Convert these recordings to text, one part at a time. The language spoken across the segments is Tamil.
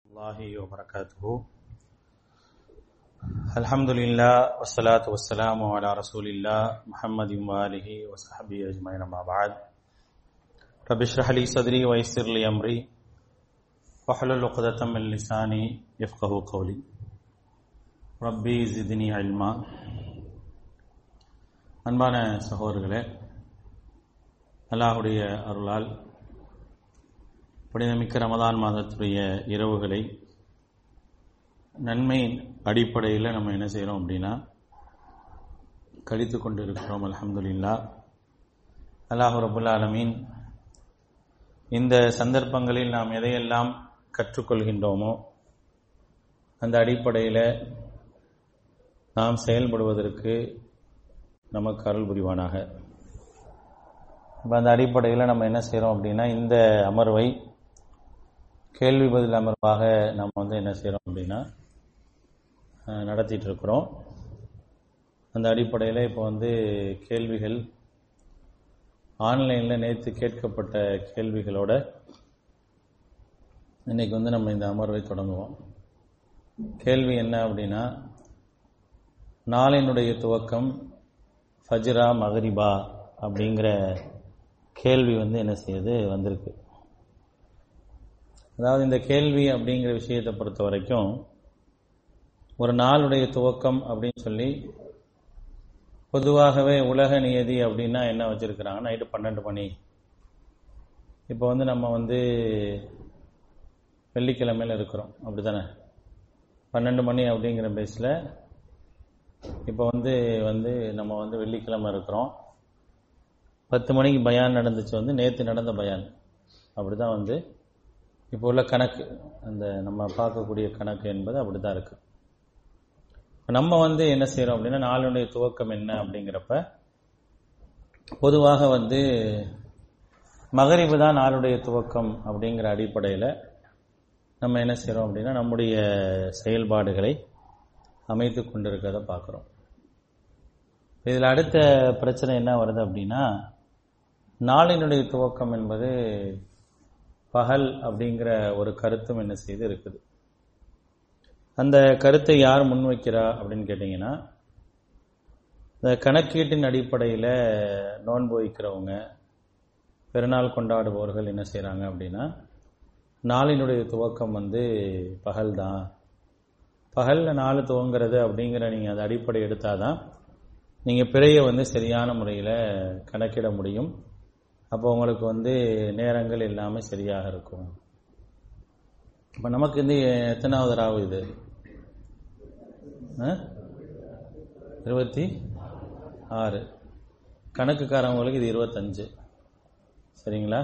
الله وبركاته الحمد لله والصلاة والسلام على رسول الله محمد وآله وصحبه أجمعين أما بعد رب اشرح لي صدري ويسر لي أمري واحلل عقدة من لساني يفقه قولي ربي زدني علما அன்பான சகோதரர்களே அல்லாஹுடைய அருளால் புனிதமிக்க ரமதான் மாதத்துடைய இரவுகளை நன்மை அடிப்படையில் நம்ம என்ன செய்கிறோம் அப்படின்னா கழித்து கொண்டு இருக்கிறோம் அலமதுல்லா அல்லாஹு ரபுல்லா ஆலமீன் இந்த சந்தர்ப்பங்களில் நாம் எதையெல்லாம் கற்றுக்கொள்கின்றோமோ அந்த அடிப்படையில் நாம் செயல்படுவதற்கு நமக்கு அருள் புரிவானாக இப்போ அந்த அடிப்படையில் நம்ம என்ன செய்கிறோம் அப்படின்னா இந்த அமர்வை கேள்வி பதில் அமர்வாக நம்ம வந்து என்ன செய்கிறோம் அப்படின்னா நடத்திட்டு இருக்கிறோம் அந்த அடிப்படையில் இப்போ வந்து கேள்விகள் ஆன்லைனில் நேற்று கேட்கப்பட்ட கேள்விகளோட இன்னைக்கு வந்து நம்ம இந்த அமர்வை தொடங்குவோம் கேள்வி என்ன அப்படின்னா நாளினுடைய துவக்கம் ஃபஜ்ரா மகரிபா அப்படிங்கிற கேள்வி வந்து என்ன செய்யுது வந்திருக்கு அதாவது இந்த கேள்வி அப்படிங்கிற விஷயத்தை பொறுத்த வரைக்கும் ஒரு நாளுடைய துவக்கம் அப்படின்னு சொல்லி பொதுவாகவே உலக நியதி அப்படின்னா என்ன வச்சிருக்கிறாங்க நைட்டு பன்னெண்டு மணி இப்போ வந்து நம்ம வந்து வெள்ளிக்கிழமையில் இருக்கிறோம் அப்படி தானே பன்னெண்டு மணி அப்படிங்கிற பேஸில் இப்போ வந்து வந்து நம்ம வந்து வெள்ளிக்கிழமை இருக்கிறோம் பத்து மணிக்கு பயான் நடந்துச்சு வந்து நேற்று நடந்த பயான் அப்படி தான் வந்து இப்போ உள்ள கணக்கு அந்த நம்ம பார்க்கக்கூடிய கணக்கு என்பது அப்படி தான் இருக்கு நம்ம வந்து என்ன செய்கிறோம் அப்படின்னா நாளுடைய துவக்கம் என்ன அப்படிங்கிறப்ப பொதுவாக வந்து மகரிவு தான் நாளுடைய துவக்கம் அப்படிங்கிற அடிப்படையில் நம்ம என்ன செய்கிறோம் அப்படின்னா நம்முடைய செயல்பாடுகளை அமைத்து கொண்டிருக்கிறத பார்க்குறோம் இதில் அடுத்த பிரச்சனை என்ன வருது அப்படின்னா நாளினுடைய துவக்கம் என்பது பகல் அப்படிங்கிற ஒரு கருத்தும் என்ன செய்து இருக்குது அந்த கருத்தை யார் முன்வைக்கிறா அப்படின்னு கேட்டிங்கன்னா இந்த கணக்கீட்டின் அடிப்படையில் நோன்பு வைக்கிறவங்க பெருநாள் கொண்டாடுபவர்கள் என்ன செய்கிறாங்க அப்படின்னா நாளினுடைய துவக்கம் வந்து பகல் தான் பகலில் நாள் துவங்கிறது அப்படிங்கிற நீங்கள் அந்த அடிப்படை எடுத்தால் தான் நீங்கள் பிறையை வந்து சரியான முறையில் கணக்கிட முடியும் அப்போ உங்களுக்கு வந்து நேரங்கள் எல்லாமே சரியாக இருக்கும் இப்போ நமக்கு வந்து எத்தனாவது ராவு இது இருபத்தி ஆறு கணக்குக்காரவங்களுக்கு இது இருபத்தஞ்சு சரிங்களா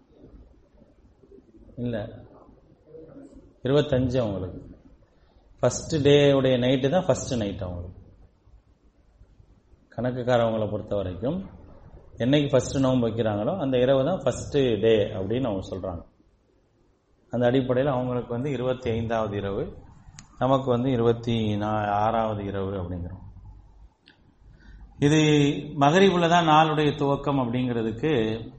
இல்லை இருபத்தஞ்சு அவங்களுக்கு ஃபஸ்ட்டு டே உடைய நைட்டு தான் ஃபஸ்ட்டு நைட் அவங்களுக்கு கணக்குக்காரவங்களை பொறுத்த வரைக்கும் என்னைக்கு ஃபஸ்ட்டு நோம்பு வைக்கிறாங்களோ அந்த இரவு தான் ஃபஸ்ட்டு டே அப்படின்னு அவங்க சொல்கிறாங்க அந்த அடிப்படையில் அவங்களுக்கு வந்து இருபத்தி ஐந்தாவது இரவு நமக்கு வந்து இருபத்தி நா ஆறாவது இரவு அப்படிங்கிறோம் இது மகரிபுல தான் நாளுடைய துவக்கம் அப்படிங்கிறதுக்கு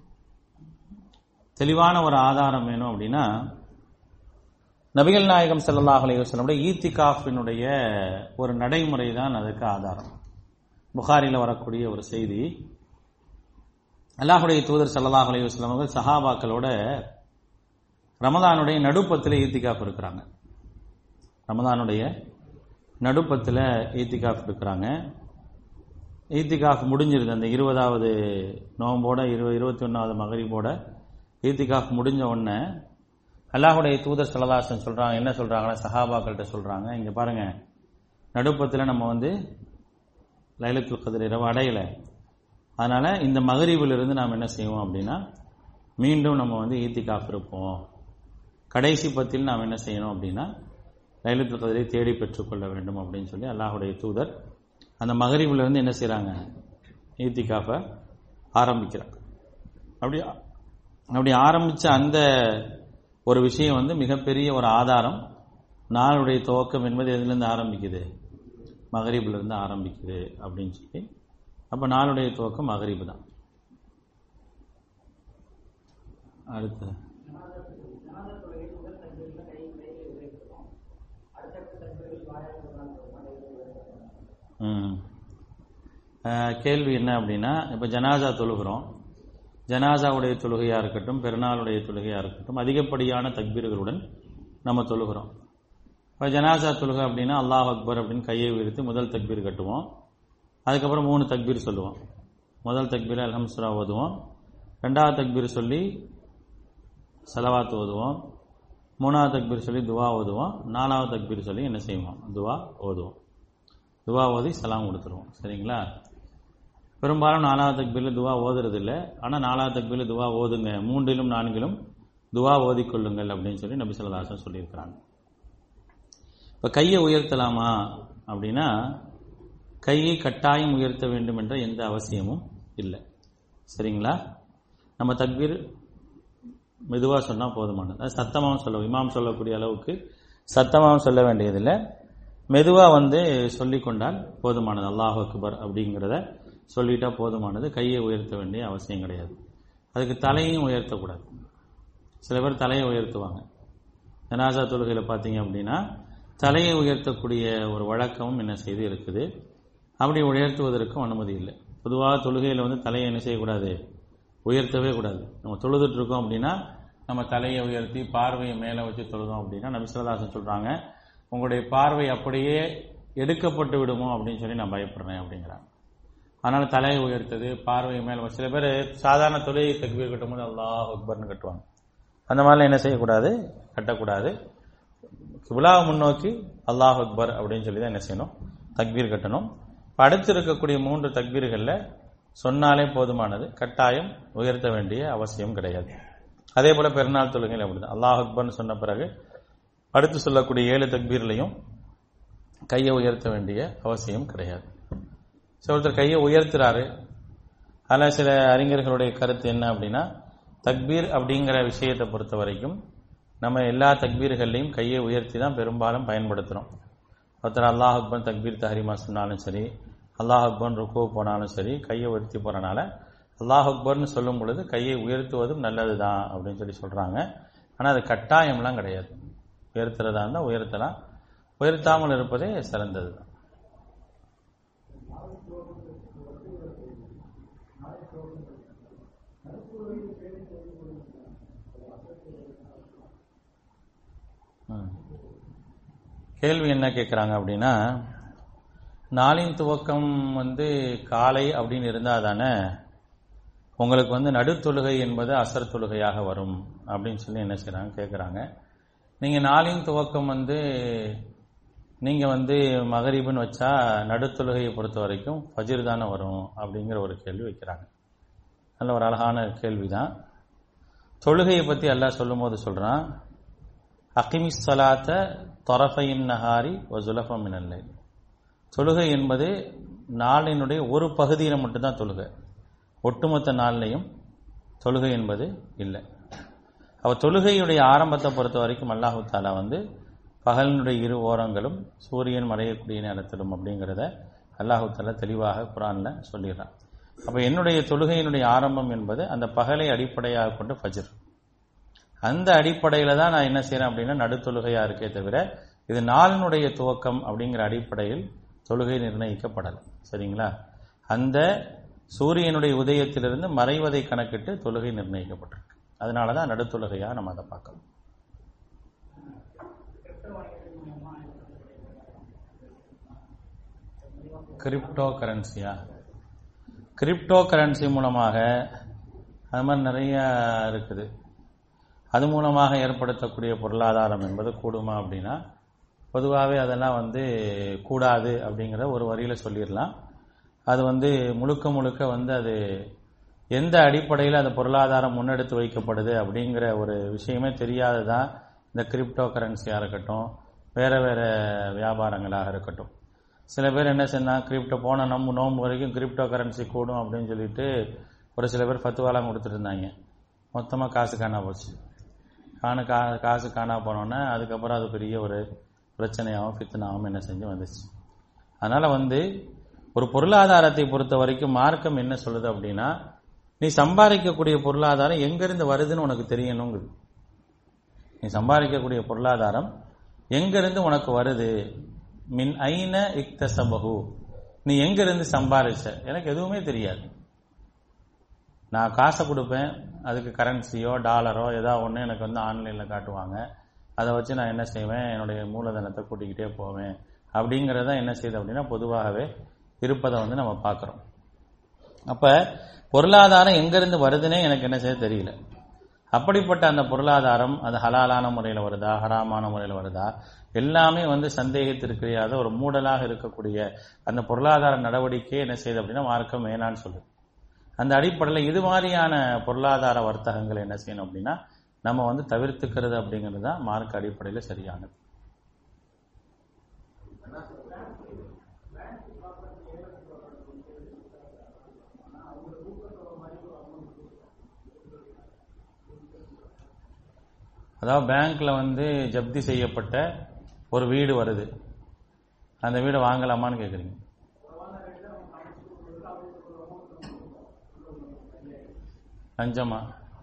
தெளிவான ஒரு ஆதாரம் வேணும் அப்படின்னா நபிகள் நாயகம் சல்லாஹ் அலைவசனுடைய ஈத்திகாஃபினுடைய ஒரு நடைமுறை தான் அதுக்கு ஆதாரம் புகாரியில் வரக்கூடிய ஒரு செய்தி அல்லாஹுடைய தூதர் சல்லாஹ் அலைவசலம் அவர்கள் சஹாபாக்களோட ரமதானுடைய நடுப்பத்தில் ஈத்திகாஃப் இருக்கிறாங்க ரமதானுடைய நடுப்பத்தில் ஈத்திகாஃப் இருக்கிறாங்க ஈத்திகாஃப் முடிஞ்சிருது அந்த இருபதாவது நோம்போட இருபது இருபத்தி ஒன்றாவது மகரிபோட ஈத்திகாஃப் முடிஞ்ச உடனே அல்லாஹுடைய தூதர் சலதாசன் சொல்றாங்க என்ன சொல்றாங்கன்னா சஹாபாக்கள்கிட்ட சொல்றாங்க இங்க பாருங்க நடுப்பத்தில் நம்ம வந்து லைலத்துல் கதிர் இரவு அடையல அதனால இந்த மகரிவிலிருந்து நாம் என்ன செய்வோம் அப்படின்னா மீண்டும் நம்ம வந்து ஈத்தி இருப்போம் கடைசி பத்தில் நாம் என்ன செய்யணும் அப்படின்னா லைலத்துல் கதிரை தேடி பெற்றுக்கொள்ள வேண்டும் அப்படின்னு சொல்லி அல்லாஹுடைய தூதர் அந்த மகரிவிலிருந்து என்ன செய்யறாங்க ஈத்தி காஃபை ஆரம்பிக்கிறாங்க அப்படி அப்படி ஆரம்பிச்ச அந்த ஒரு விஷயம் வந்து மிகப்பெரிய ஒரு ஆதாரம் நாளுடைய துவக்கம் என்பது எதுலேருந்து ஆரம்பிக்குது மகரீப்லேருந்து ஆரம்பிக்குது அப்படின்னு சொல்லி அப்போ நாளுடைய துவக்கம் மகரீப் தான் அடுத்து அஹ், கேள்வி என்ன அப்படின்னா இப்போ ஜனாசா தொழுகிறோம் ஜனாசாவுடைய தொழுகையா இருக்கட்டும் பெருநாளுடைய தொழுகையா இருக்கட்டும் அதிகப்படியான தக்பீர்களுடன் நம்ம தொழுகிறோம் இப்போ ஜனாசா தொழுகை அப்படின்னா அல்லாஹ் அக்பர் அப்படின்னு கையை உயர்த்தி முதல் தக்பீர் கட்டுவோம் அதுக்கப்புறம் மூணு தக்பீர் சொல்லுவோம் முதல் தக்பீர் அல்ஹம்சுரா ஓதுவோம் ரெண்டாவது தக்பீர் சொல்லி சலவாத் ஓதுவோம் மூணாவது தக்பீர் சொல்லி துவா ஓதுவோம் நாலாவது தக்பீர் சொல்லி என்ன செய்வோம் துவா ஓதுவோம் துவா ஓதி சலாம் கொடுத்துருவோம் சரிங்களா பெரும்பாலும் நாலாவது தக்பீரில் துவா ஓதுறது இல்லை ஆனால் நாலாவது தக்பீரில் துவா ஓதுங்க மூன்றிலும் நான்கிலும் துவா ஓதிக்கொள்ளுங்கள் அப்படின்னு சொல்லி நபி சொல்லதாசன் சொல்லியிருக்கிறாங்க இப்போ கையை உயர்த்தலாமா அப்படின்னா கையை கட்டாயம் உயர்த்த வேண்டும் என்ற எந்த அவசியமும் இல்லை சரிங்களா நம்ம தக்பீர் மெதுவாக சொன்னால் போதுமானது அது சத்தமாகவும் சொல்ல இமாம் சொல்லக்கூடிய அளவுக்கு சத்தமாகவும் சொல்ல வேண்டியதில்லை மெதுவாக வந்து சொல்லிக் கொண்டால் போதுமானது அல்லாஹ் அக்பர் அப்படிங்கிறத சொல்லிட்டா போதுமானது கையை உயர்த்த வேண்டிய அவசியம் கிடையாது அதுக்கு தலையையும் உயர்த்தக்கூடாது சில பேர் தலையை உயர்த்துவாங்க ஜனாசா தொழுகையில் பார்த்தீங்க அப்படின்னா தலையை உயர்த்தக்கூடிய ஒரு வழக்கமும் என்ன செய்து இருக்குது அப்படி உயர்த்துவதற்கும் அனுமதி இல்லை பொதுவாக தொழுகையில் வந்து தலையை என்ன செய்யக்கூடாது உயர்த்தவே கூடாது நம்ம தொழுதுட்டு இருக்கோம் அப்படின்னா நம்ம தலையை உயர்த்தி பார்வையை மேலே வச்சு தொழுதோம் அப்படின்னா நபிசுரதாசன் சொல்றாங்க உங்களுடைய பார்வை அப்படியே எடுக்கப்பட்டு விடுமோ அப்படின்னு சொல்லி நான் பயப்படுறேன் அப்படிங்கிறாங்க அதனால தலையை உயர்த்தது பார்வை மேலே சில பேர் சாதாரண தொழிலை தக்பீர் கட்டும்போது அல்லாஹ் அக்பர்னு கட்டுவாங்க அந்த மாதிரிலாம் என்ன செய்யக்கூடாது கட்டக்கூடாது கிபிலாவை முன்னோக்கி அல்லாஹ் அக்பர் அப்படின்னு சொல்லி தான் என்ன செய்யணும் தக்பீர் கட்டணும் இப்ப அடுத்து இருக்கக்கூடிய மூன்று தக்பீர்களில் சொன்னாலே போதுமானது கட்டாயம் உயர்த்த வேண்டிய அவசியம் கிடையாது அதே போல பெருநாள் தொழுகையில் அப்படிதான் அல்லாஹ் அக்பர்னு சொன்ன பிறகு அடுத்து சொல்லக்கூடிய ஏழு தக்பீர்லையும் கையை உயர்த்த வேண்டிய அவசியம் கிடையாது சில ஒருத்தர் கையை உயர்த்துறாரு அதில் சில அறிஞர்களுடைய கருத்து என்ன அப்படின்னா தக்பீர் அப்படிங்கிற விஷயத்தை பொறுத்த வரைக்கும் நம்ம எல்லா தக்பீர்கள்லையும் கையை உயர்த்தி தான் பெரும்பாலும் பயன்படுத்துகிறோம் ஒருத்தர் அல்லாஹ் அக்பர் தக்பீர் தஹரிமா சொன்னாலும் சரி அல்லாஹ் அக்பர் ருக்கு போனாலும் சரி கையை உயர்த்தி போறனால அல்லாஹ் அக்பர்னு சொல்லும் பொழுது கையை உயர்த்துவதும் நல்லது தான் அப்படின்னு சொல்லி சொல்றாங்க ஆனால் அது கட்டாயம்லாம் கிடையாது உயர்த்துறதா இருந்தால் உயர்த்தலாம் உயர்த்தாமல் இருப்பதே சிறந்தது தான் ம். கேள்வி என்ன கேட்குறாங்க அப்படின்னா நாளின் துவக்கம் வந்து காலை அப்படின்னு இருந்தால் தானே உங்களுக்கு வந்து நடுத்தொழுகை என்பது அசர் தொழுகையாக வரும் அப்படின்னு சொல்லி என்ன செய்கிறாங்க கேட்குறாங்க நீங்கள் நாளின் துவக்கம் வந்து நீங்கள் வந்து மகரிபுன்னு வச்சா நடுத்தொழுகையை பொறுத்த வரைக்கும் ஃபஜ்ர் தானே வரும் அப்படிங்கிற ஒரு கேள்வி வைக்கிறாங்க நல்ல ஒரு அழகான கேள்வி தான் தொழுகையை பற்றி எல்லாம் சொல்லும்போது சொல்கிறான் அகிமிஸ் சலாத்த தொரஃபையின் நஹாரி ஒ ஜுலஃபம் மினல்லை தொழுகை என்பது நாளினுடைய ஒரு பகுதியில் மட்டும்தான் தொழுகை ஒட்டுமொத்த நாள்லையும் தொழுகை என்பது இல்லை அவ தொழுகையுடைய ஆரம்பத்தை பொறுத்த வரைக்கும் அல்லாஹு தாலா வந்து பகலினுடைய இரு ஓரங்களும் சூரியன் மறையக்கூடிய நேரத்திலும் அப்படிங்கிறத அல்லாஹு தாலா தெளிவாக குரான்ல சொல்லிடுறான் அப்ப என்னுடைய தொழுகையினுடைய ஆரம்பம் என்பது அந்த பகலை அடிப்படையாக கொண்டு ஃபஜ்ர் அந்த அடிப்படையில தான் நான் என்ன செய்யறேன் அப்படின்னா நடுத்தொழுகையா இருக்கே தவிர இது நாளினுடைய துவக்கம் அப்படிங்கிற அடிப்படையில் தொழுகை நிர்ணயிக்கப்படலை சரிங்களா அந்த சூரியனுடைய உதயத்திலிருந்து மறைவதை கணக்கிட்டு தொழுகை நிர்ணயிக்கப்பட்டிருக்கு அதனால தான் நடுத்தொழுகையா நம்ம அதை பார்க்கணும் கிரிப்டோ கரன்சியா கிரிப்டோ கரன்சி மூலமாக அது மாதிரி நிறைய இருக்குது அது மூலமாக ஏற்படுத்தக்கூடிய பொருளாதாரம் என்பது கூடுமா அப்படின்னா பொதுவாகவே அதெல்லாம் வந்து கூடாது அப்படிங்கிற ஒரு வரியில் சொல்லிடலாம் அது வந்து முழுக்க முழுக்க வந்து அது எந்த அடிப்படையில் அந்த பொருளாதாரம் முன்னெடுத்து வைக்கப்படுது அப்படிங்கிற ஒரு விஷயமே தெரியாததான் இந்த கிரிப்டோ கரன்சியாக இருக்கட்டும் வேற வேற வியாபாரங்களாக இருக்கட்டும் சில பேர் என்ன சொன்னா கிரிப்டோ போன நம்ம நோம்பு வரைக்கும் கிரிப்டோ கரன்சி கூடும் அப்படின்னு சொல்லிட்டு ஒரு சில பேர் ஃபத்துவாலாம் கொடுத்துட்டு இருந்தாங்க மொத்தமாக காசு காணா போச்சு காணு கா காசு காணா போனோன்னே அதுக்கப்புறம் அது பெரிய ஒரு பிரச்சனையாகவும் ஃபித்தனாகவும் என்ன செஞ்சு வந்துச்சு அதனால வந்து ஒரு பொருளாதாரத்தை பொறுத்த வரைக்கும் மார்க்கம் என்ன சொல்லுது அப்படின்னா நீ சம்பாதிக்கக்கூடிய பொருளாதாரம் எங்கிருந்து வருதுன்னு உனக்கு தெரியணுங்குது நீ சம்பாதிக்கக்கூடிய பொருளாதாரம் எங்கிருந்து உனக்கு வருது மின் ஐன இக்தசபகு நீ எங்க இருந்து சம்பாரிச்ச எனக்கு எதுவுமே தெரியாது நான் காசை கொடுப்பேன் அதுக்கு கரன்சியோ டாலரோ ஏதோ ஒன்று எனக்கு வந்து ஆன்லைனில் காட்டுவாங்க அதை வச்சு நான் என்ன செய்வேன் என்னுடைய மூலதனத்தை கூட்டிக்கிட்டே போவேன் அப்படிங்கிறத என்ன செய்யுது அப்படின்னா பொதுவாகவே இருப்பதை வந்து நம்ம பார்க்குறோம் அப்ப பொருளாதாரம் எங்கிருந்து வருதுன்னே எனக்கு என்ன செய்ய தெரியல அப்படிப்பட்ட அந்த பொருளாதாரம் அது ஹலாலான முறையில் வருதா ஹராமான முறையில் வருதா எல்லாமே வந்து சந்தேகத்திற்குரியாத ஒரு மூடலாக இருக்கக்கூடிய அந்த பொருளாதார நடவடிக்கை என்ன செய்யுது அப்படின்னா மார்க்கம் வேணான்னு சொல்லுது அந்த அடிப்படையில் இது மாதிரியான பொருளாதார வர்த்தகங்கள் என்ன செய்யணும் அப்படின்னா நம்ம வந்து தவிர்த்துக்கிறது அப்படிங்கிறது தான் மார்க் அடிப்படையில் சரியானது அதாவது பேங்க்ல வந்து ஜப்தி செய்யப்பட்ட ஒரு வீடு வருது அந்த வீடை வாங்கலாமான்னு கேக்குறீங்க லஞ்சமா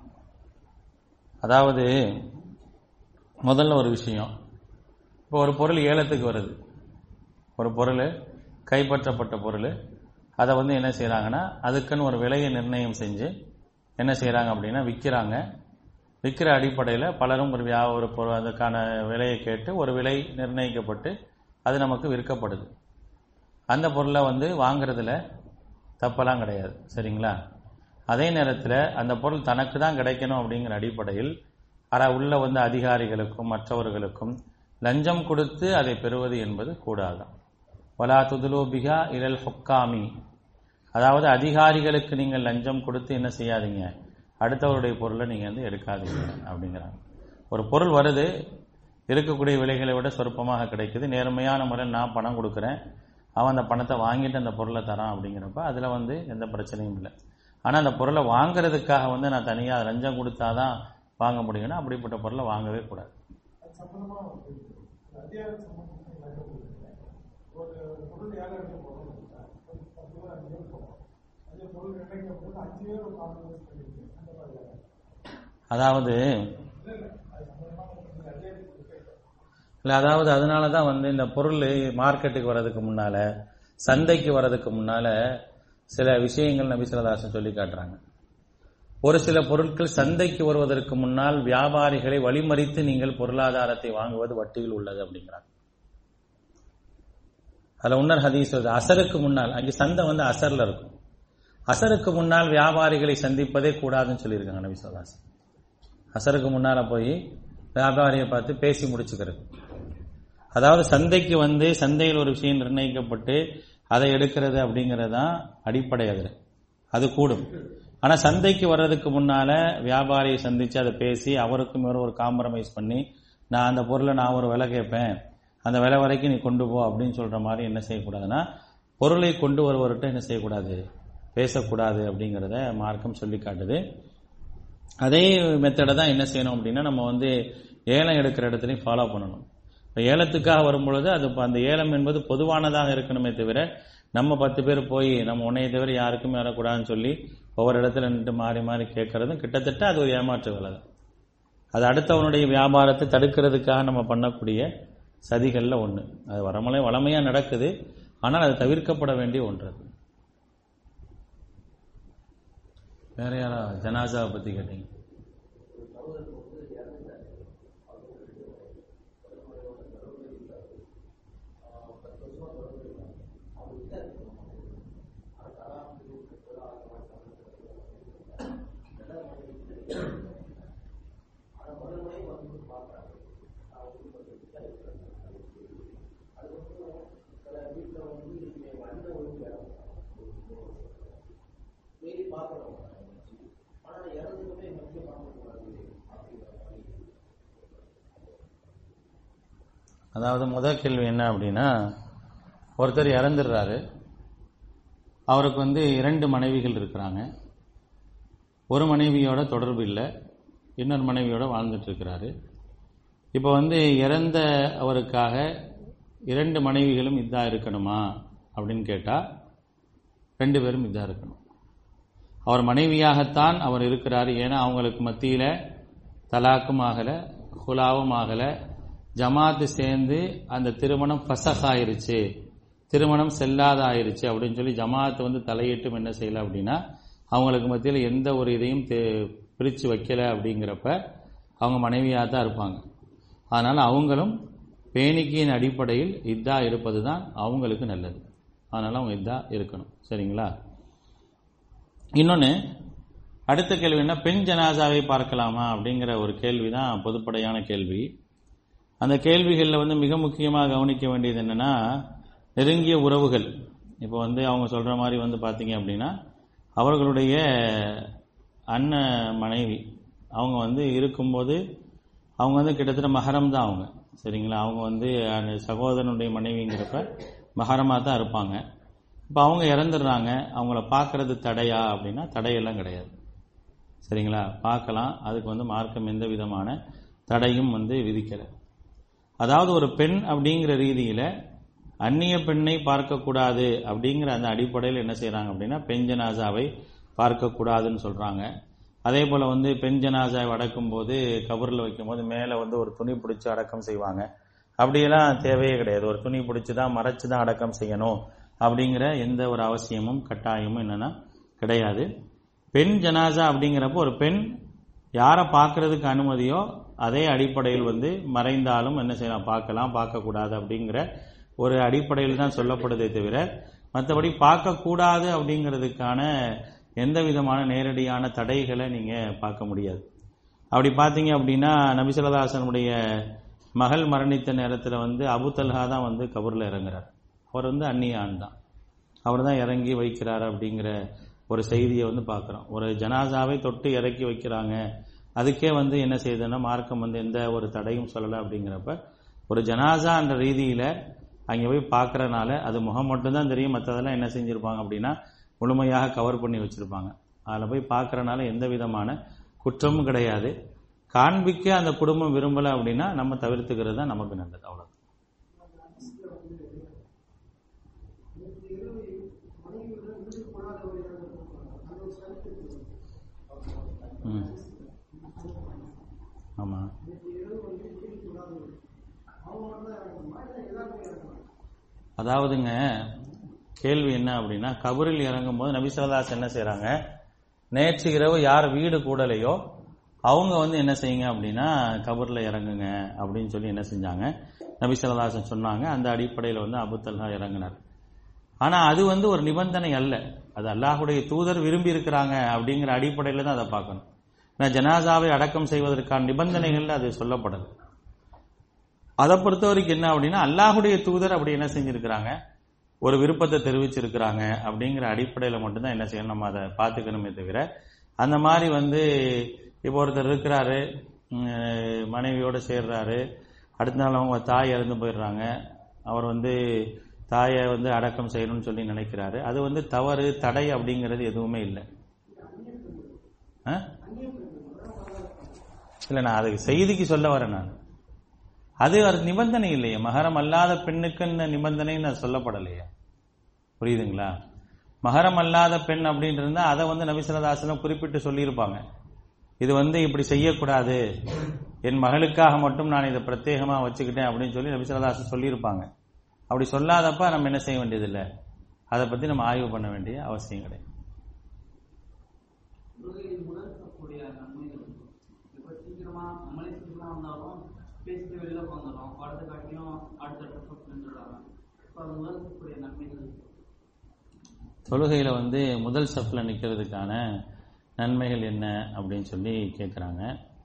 அதாவது முதல்ல ஒரு விஷயம் இப்போ ஒரு பொருள் ஏலத்துக்கு வருது ஒரு பொருள் கைப்பற்றப்பட்ட பொருள் அதை வந்து என்ன செய்றாங்கன்னா அதுக்குன்னு ஒரு விலையை நிர்ணயம் செஞ்சு என்ன செய்றாங்க அப்படின்னா விற்கிறாங்க விற்கிற அடிப்படையில் பலரும் ஒரு வியா ஒரு பொருள் அதுக்கான விலையை கேட்டு ஒரு விலை நிர்ணயிக்கப்பட்டு அது நமக்கு விற்கப்படுது அந்த பொருளை வந்து வாங்குறதுல தப்பெல்லாம் கிடையாது சரிங்களா அதே நேரத்தில் அந்த பொருள் தனக்கு தான் கிடைக்கணும் அப்படிங்கிற அடிப்படையில் அற உள்ள வந்து அதிகாரிகளுக்கும் மற்றவர்களுக்கும் லஞ்சம் கொடுத்து அதை பெறுவது என்பது கூடாது வலா துதுலோபிகா இழல் ஹொக்காமி அதாவது அதிகாரிகளுக்கு நீங்கள் லஞ்சம் கொடுத்து என்ன செய்யாதீங்க அடுத்தவருடைய பொருளை நீங்கள் வந்து எடுக்காதீங்க அப்படிங்கிறாங்க ஒரு பொருள் வருது இருக்கக்கூடிய விலைகளை விட சொற்பமாக கிடைக்குது நேர்மையான முறையில் நான் பணம் கொடுக்குறேன் அவன் அந்த பணத்தை வாங்கிட்டு அந்த பொருளை தரான் அப்படிங்கிறப்ப அதில் வந்து எந்த பிரச்சனையும் இல்லை ஆனால் அந்த பொருளை வாங்குறதுக்காக வந்து நான் தனியாக லஞ்சம் கொடுத்தாதான் வாங்க முடியும்னா அப்படிப்பட்ட பொருளை வாங்கவே கூடாது அது சம்பந்தமா வந்து அதிகார சம்பந்தமா ஒரு பொருள் ஏழாயிரம் போகணும் ஒரு பத்து பேர் அஞ்சு பேர் போகணும் அதே பொருள் நிர்ணயிக்கப்பட்டு அஞ்சு பேர் ஒரு காம்ப்ரமைஸ் பண்ணிருக்கு அந்த மாதிரி வேலை. அதாவது இல்ல இல்ல அது சம்பந்தமா கொஞ்சம் அதிகாரத்துக்கு கேட்கணும் இல்லை அதாவது அதனால தான் வந்து இந்த பொருள் மார்க்கெட்டுக்கு வர்றதுக்கு முன்னால சந்தைக்கு வர்றதுக்கு முன்னால சில விஷயங்கள் நபிசுரதாசன் சொல்லி காட்டுறாங்க ஒரு சில பொருட்கள் சந்தைக்கு வருவதற்கு முன்னால் வியாபாரிகளை வழிமறித்து நீங்கள் பொருளாதாரத்தை வாங்குவது வட்டியில் உள்ளது அப்படிங்கிறாங்க அதுல உன்னர் ஹதீஸ் வருது அசருக்கு முன்னால் அங்கே சந்தை வந்து அசர்ல இருக்கும் அசருக்கு முன்னால் வியாபாரிகளை சந்திப்பதே கூடாதுன்னு சொல்லியிருக்காங்க நபிசுரதாசன் அசருக்கு முன்னால போய் வியாபாரியை பார்த்து பேசி முடிச்சுக்கிறது அதாவது சந்தைக்கு வந்து சந்தையில் ஒரு விஷயம் நிர்ணயிக்கப்பட்டு அதை எடுக்கிறது அப்படிங்கிறது தான் அடிப்படை அதில் அது கூடும் ஆனா சந்தைக்கு வர்றதுக்கு முன்னால வியாபாரியை சந்திச்சு அதை பேசி அவருக்கும் இவரும் ஒரு காம்ப்ரமைஸ் பண்ணி நான் அந்த பொருளை நான் ஒரு விலை கேட்பேன் அந்த விலை வரைக்கும் நீ கொண்டு போ அப்படின்னு சொல்ற மாதிரி என்ன செய்யக்கூடாதுன்னா பொருளை கொண்டு வருவர்கிட்ட என்ன செய்யக்கூடாது பேசக்கூடாது அப்படிங்கிறத மார்க்கம் சொல்லி காட்டுது அதே மெத்தடை தான் என்ன செய்யணும் அப்படின்னா நம்ம வந்து ஏலம் எடுக்கிற இடத்துலையும் ஃபாலோ பண்ணணும் இப்போ ஏலத்துக்காக வரும்பொழுது அது இப்ப அந்த ஏலம் என்பது பொதுவானதாக இருக்கணுமே தவிர நம்ம பத்து பேர் போய் நம்ம உன்னைய தவிர யாருக்குமே வரக்கூடாதுன்னு சொல்லி ஒவ்வொரு இடத்துல நின்று மாறி மாறி கேட்கறதும் கிட்டத்தட்ட அது ஒரு ஏமாற்று வேலை தான் அது அடுத்தவனுடைய வியாபாரத்தை தடுக்கிறதுக்காக நம்ம பண்ணக்கூடிய சதிகள்ல ஒண்ணு அது வரமலை வளமையா நடக்குது ஆனால் அது தவிர்க்கப்பட வேண்டிய ஒன்று அது வேற யாரா ஜனாசாவை பத்தி கேட்டீங்க அதாவது முதல் கேள்வி என்ன அப்படின்னா ஒருத்தர் இறந்துடுறாரு அவருக்கு வந்து இரண்டு மனைவிகள் இருக்கிறாங்க ஒரு மனைவியோட தொடர்பு இல்லை இன்னொரு மனைவியோட வாழ்ந்துட்டு இருக்கிறாரு இப்போ வந்து இறந்த அவருக்காக இரண்டு மனைவிகளும் இதா இருக்கணுமா அப்படின்னு கேட்டா ரெண்டு பேரும் இதா இருக்கணும் அவர் மனைவியாகத்தான் அவர் இருக்கிறார் ஏன்னா அவங்களுக்கு மத்தியில தலாக்கும் ஆகல ஹுலாவும் ஆகல ஜமாத்து சேர்ந்து அந்த திருமணம் ஃபசக் ஆயிருச்சு திருமணம் செல்லாத ஆயிருச்சு அப்படின்னு சொல்லி ஜமாஅத் வந்து தலையிட்டும் என்ன செய்யல அப்படின்னா அவங்களுக்கு மத்தியில் எந்த ஒரு இதையும் தே- பிரிச்சு வைக்கல அப்படிங்கிறப்ப அவங்க மனைவியாக தான் இருப்பாங்க அதனால அவங்களும் பேணிக்கையின் அடிப்படையில் இதா இருப்பது தான் அவங்களுக்கு நல்லது அதனால அவங்க இதா இருக்கணும் சரிங்களா இன்னொன்று அடுத்த கேள்வி என்ன பெண் ஜனாசாவை பார்க்கலாமா அப்படிங்கிற ஒரு கேள்வி தான் பொதுப்படையான கேள்வி அந்த கேள்விகளில் வந்து மிக முக்கியமாக கவனிக்க வேண்டியது என்னன்னா நெருங்கிய உறவுகள் இப்போ வந்து அவங்க சொல்ற மாதிரி வந்து பார்த்தீங்க அப்படின்னா அவர்களுடைய அண்ணன் மனைவி அவங்க வந்து இருக்கும்போது அவங்க வந்து கிட்டத்தட்ட மகரம் தான் அவங்க சரிங்களா அவங்க வந்து அந்த சகோதரனுடைய மனைவிங்கிறப்ப மகரமாக தான் இருப்பாங்க இப்போ அவங்க இறந்துடுறாங்க அவங்கள பார்க்கறது தடையா அப்படின்னா தடையெல்லாம் கிடையாது சரிங்களா பார்க்கலாம் அதுக்கு வந்து மார்க்கம் எந்த விதமான தடையும் வந்து விதிக்கலை அதாவது ஒரு பெண் அப்படிங்கிற ரீதியில அந்நிய பெண்ணை பார்க்கக்கூடாது அப்படிங்கிற அந்த அடிப்படையில் என்ன செய்றாங்க அப்படின்னா பெண் ஜனாசாவை பார்க்கக்கூடாதுன்னு சொல்றாங்க அதே போல வந்து பெண் ஜனாசாவை அடக்கும் போது கபரில் வைக்கும் போது மேலே வந்து ஒரு துணி பிடிச்சி அடக்கம் செய்வாங்க அப்படியெல்லாம் தேவையே கிடையாது ஒரு துணி பிடிச்சி தான் மறைச்சு தான் அடக்கம் செய்யணும் அப்படிங்கிற எந்த ஒரு அவசியமும் கட்டாயமும் என்னன்னா கிடையாது பெண் ஜனாசா அப்படிங்கிறப்போ ஒரு பெண் யாரை பார்க்கறதுக்கு அனுமதியோ அதே அடிப்படையில் வந்து மறைந்தாலும் என்ன செய்யலாம் பார்க்கலாம் பார்க்கக்கூடாது அப்படிங்கிற ஒரு அடிப்படையில் தான் சொல்லப்படுதே தவிர மற்றபடி பார்க்கக்கூடாது அப்படிங்கிறதுக்கான எந்த விதமான நேரடியான தடைகளை நீங்க பார்க்க முடியாது அப்படி பார்த்தீங்க அப்படின்னா நபிசல்லாசனுடைய மகள் மரணித்த நேரத்தில் வந்து அபுதல்ஹா தான் வந்து கபூரில் இறங்குறார் அவர் வந்து அந்நிய ஆண் தான் அவர் தான் இறங்கி வைக்கிறார் அப்படிங்கிற ஒரு செய்தியை வந்து பார்க்குறோம் ஒரு ஜனாசாவை தொட்டு இறக்கி வைக்கிறாங்க அதுக்கே வந்து என்ன செய்யுதுன்னா மார்க்கம் வந்து எந்த ஒரு தடையும் சொல்லலை அப்படிங்கிறப்ப ஒரு ஜனாசா என்ற ரீதியில அங்கே போய் பார்க்கறனால அது முகம் மட்டும்தான் தெரியும் மற்றதெல்லாம் என்ன செஞ்சிருப்பாங்க அப்படின்னா முழுமையாக கவர் பண்ணி வச்சிருப்பாங்க அதில் போய் பார்க்கறனால எந்த விதமான குற்றமும் கிடையாது காண்பிக்க அந்த குடும்பம் விரும்பலை அப்படின்னா நம்ம தவிர்த்துக்கிறது தான் நமக்கு நல்லது அவ்வளோ ம் ஆமாம் அதாவதுங்க கேள்வி என்ன அப்படின்னா கபரில் இறங்கும் போது நபிசல்லாஸ் என்ன செய்றாங்க நேற்று இரவு யார் வீடு கூடலையோ அவங்க வந்து என்ன செய்யுங்க அப்படின்னா கபரில் இறங்குங்க அப்படின்னு சொல்லி என்ன செஞ்சாங்க நபிசல்லாசன் சொன்னாங்க அந்த அடிப்படையில் வந்து அபுத்தல்ஹா இறங்கினார் ஆனா அது வந்து ஒரு நிபந்தனை அல்ல அது அல்லாஹுடைய தூதர் விரும்பி இருக்கிறாங்க அப்படிங்கிற அடிப்படையில் தான் அதை பார்க்கணும் ஏன்னா ஜனாசாவை அடக்கம் செய்வதற்கான நிபந்தனைகள்ல அது சொல்லப்படல அதை பொறுத்த வரைக்கும் என்ன அப்படின்னா அல்லாஹுடைய தூதர் அப்படி என்ன செஞ்சிருக்கிறாங்க ஒரு விருப்பத்தை தெரிவிச்சிருக்கிறாங்க அப்படிங்கிற அடிப்படையில் மட்டும்தான் என்ன செய்யணும் நம்ம அதை பார்த்துக்கணுமே தவிர அந்த மாதிரி வந்து இப்போ ஒருத்தர் இருக்கிறாரு உம், மனைவியோட சேர்றாரு அடுத்த நாள் அவங்க தாய் இறந்து போயிடுறாங்க அவர் வந்து தாயை வந்து அடக்கம் செய்யணும்னு சொல்லி நினைக்கிறாரு அது வந்து தவறு தடை அப்படிங்கிறது எதுவுமே இல்லை ஆ? இல்லை நான் அதுக்கு செய்திக்கு சொல்ல வரேன் நான் அது ஒரு நிபந்தனை இல்லையே மகரம் அல்லாத பெண்ணுக்கு இந்த நிபந்தனை நான் சொல்லப்படலையே புரியுதுங்களா மகரம் அல்லாத பெண் அப்படின்னு இருந்தா அதை வந்து நபிசரதாசனம் குறிப்பிட்டு சொல்லியிருப்பாங்க இது வந்து இப்படி செய்யக்கூடாது என் மகளுக்காக மட்டும் நான் இதை பிரத்யேகமா வச்சுக்கிட்டேன் அப்படின்னு சொல்லி நபிசரதாசன் சொல்லியிருப்பாங்க அப்படி சொல்லாதப்ப நம்ம என்ன செய்ய வேண்டியதில்லை அதை பத்தி நம்ம ஆய்வு பண்ண வேண்டிய அவசியம் கிடையாது தொழுகையில் உணர்த்தக்கூடிய நன்மைகள் இப்போ சீக்கிரமா நம்மளே சீக்கிரமா வந்தாலும் பேசிட்டு வெளியில வந்துடும் படத்தை காட்டியும் அடுத்தடுத்த ஃபுட் நின்றுடுறாங்க இப்போ அது உணர்த்தக்கூடிய நன்மைகள் தொழுகையில வந்து முதல் சஃப்ல நிக்கிறதுக்கான நன்மைகள் என்ன அப்படின்னு சொல்லி கேட்குறாங்க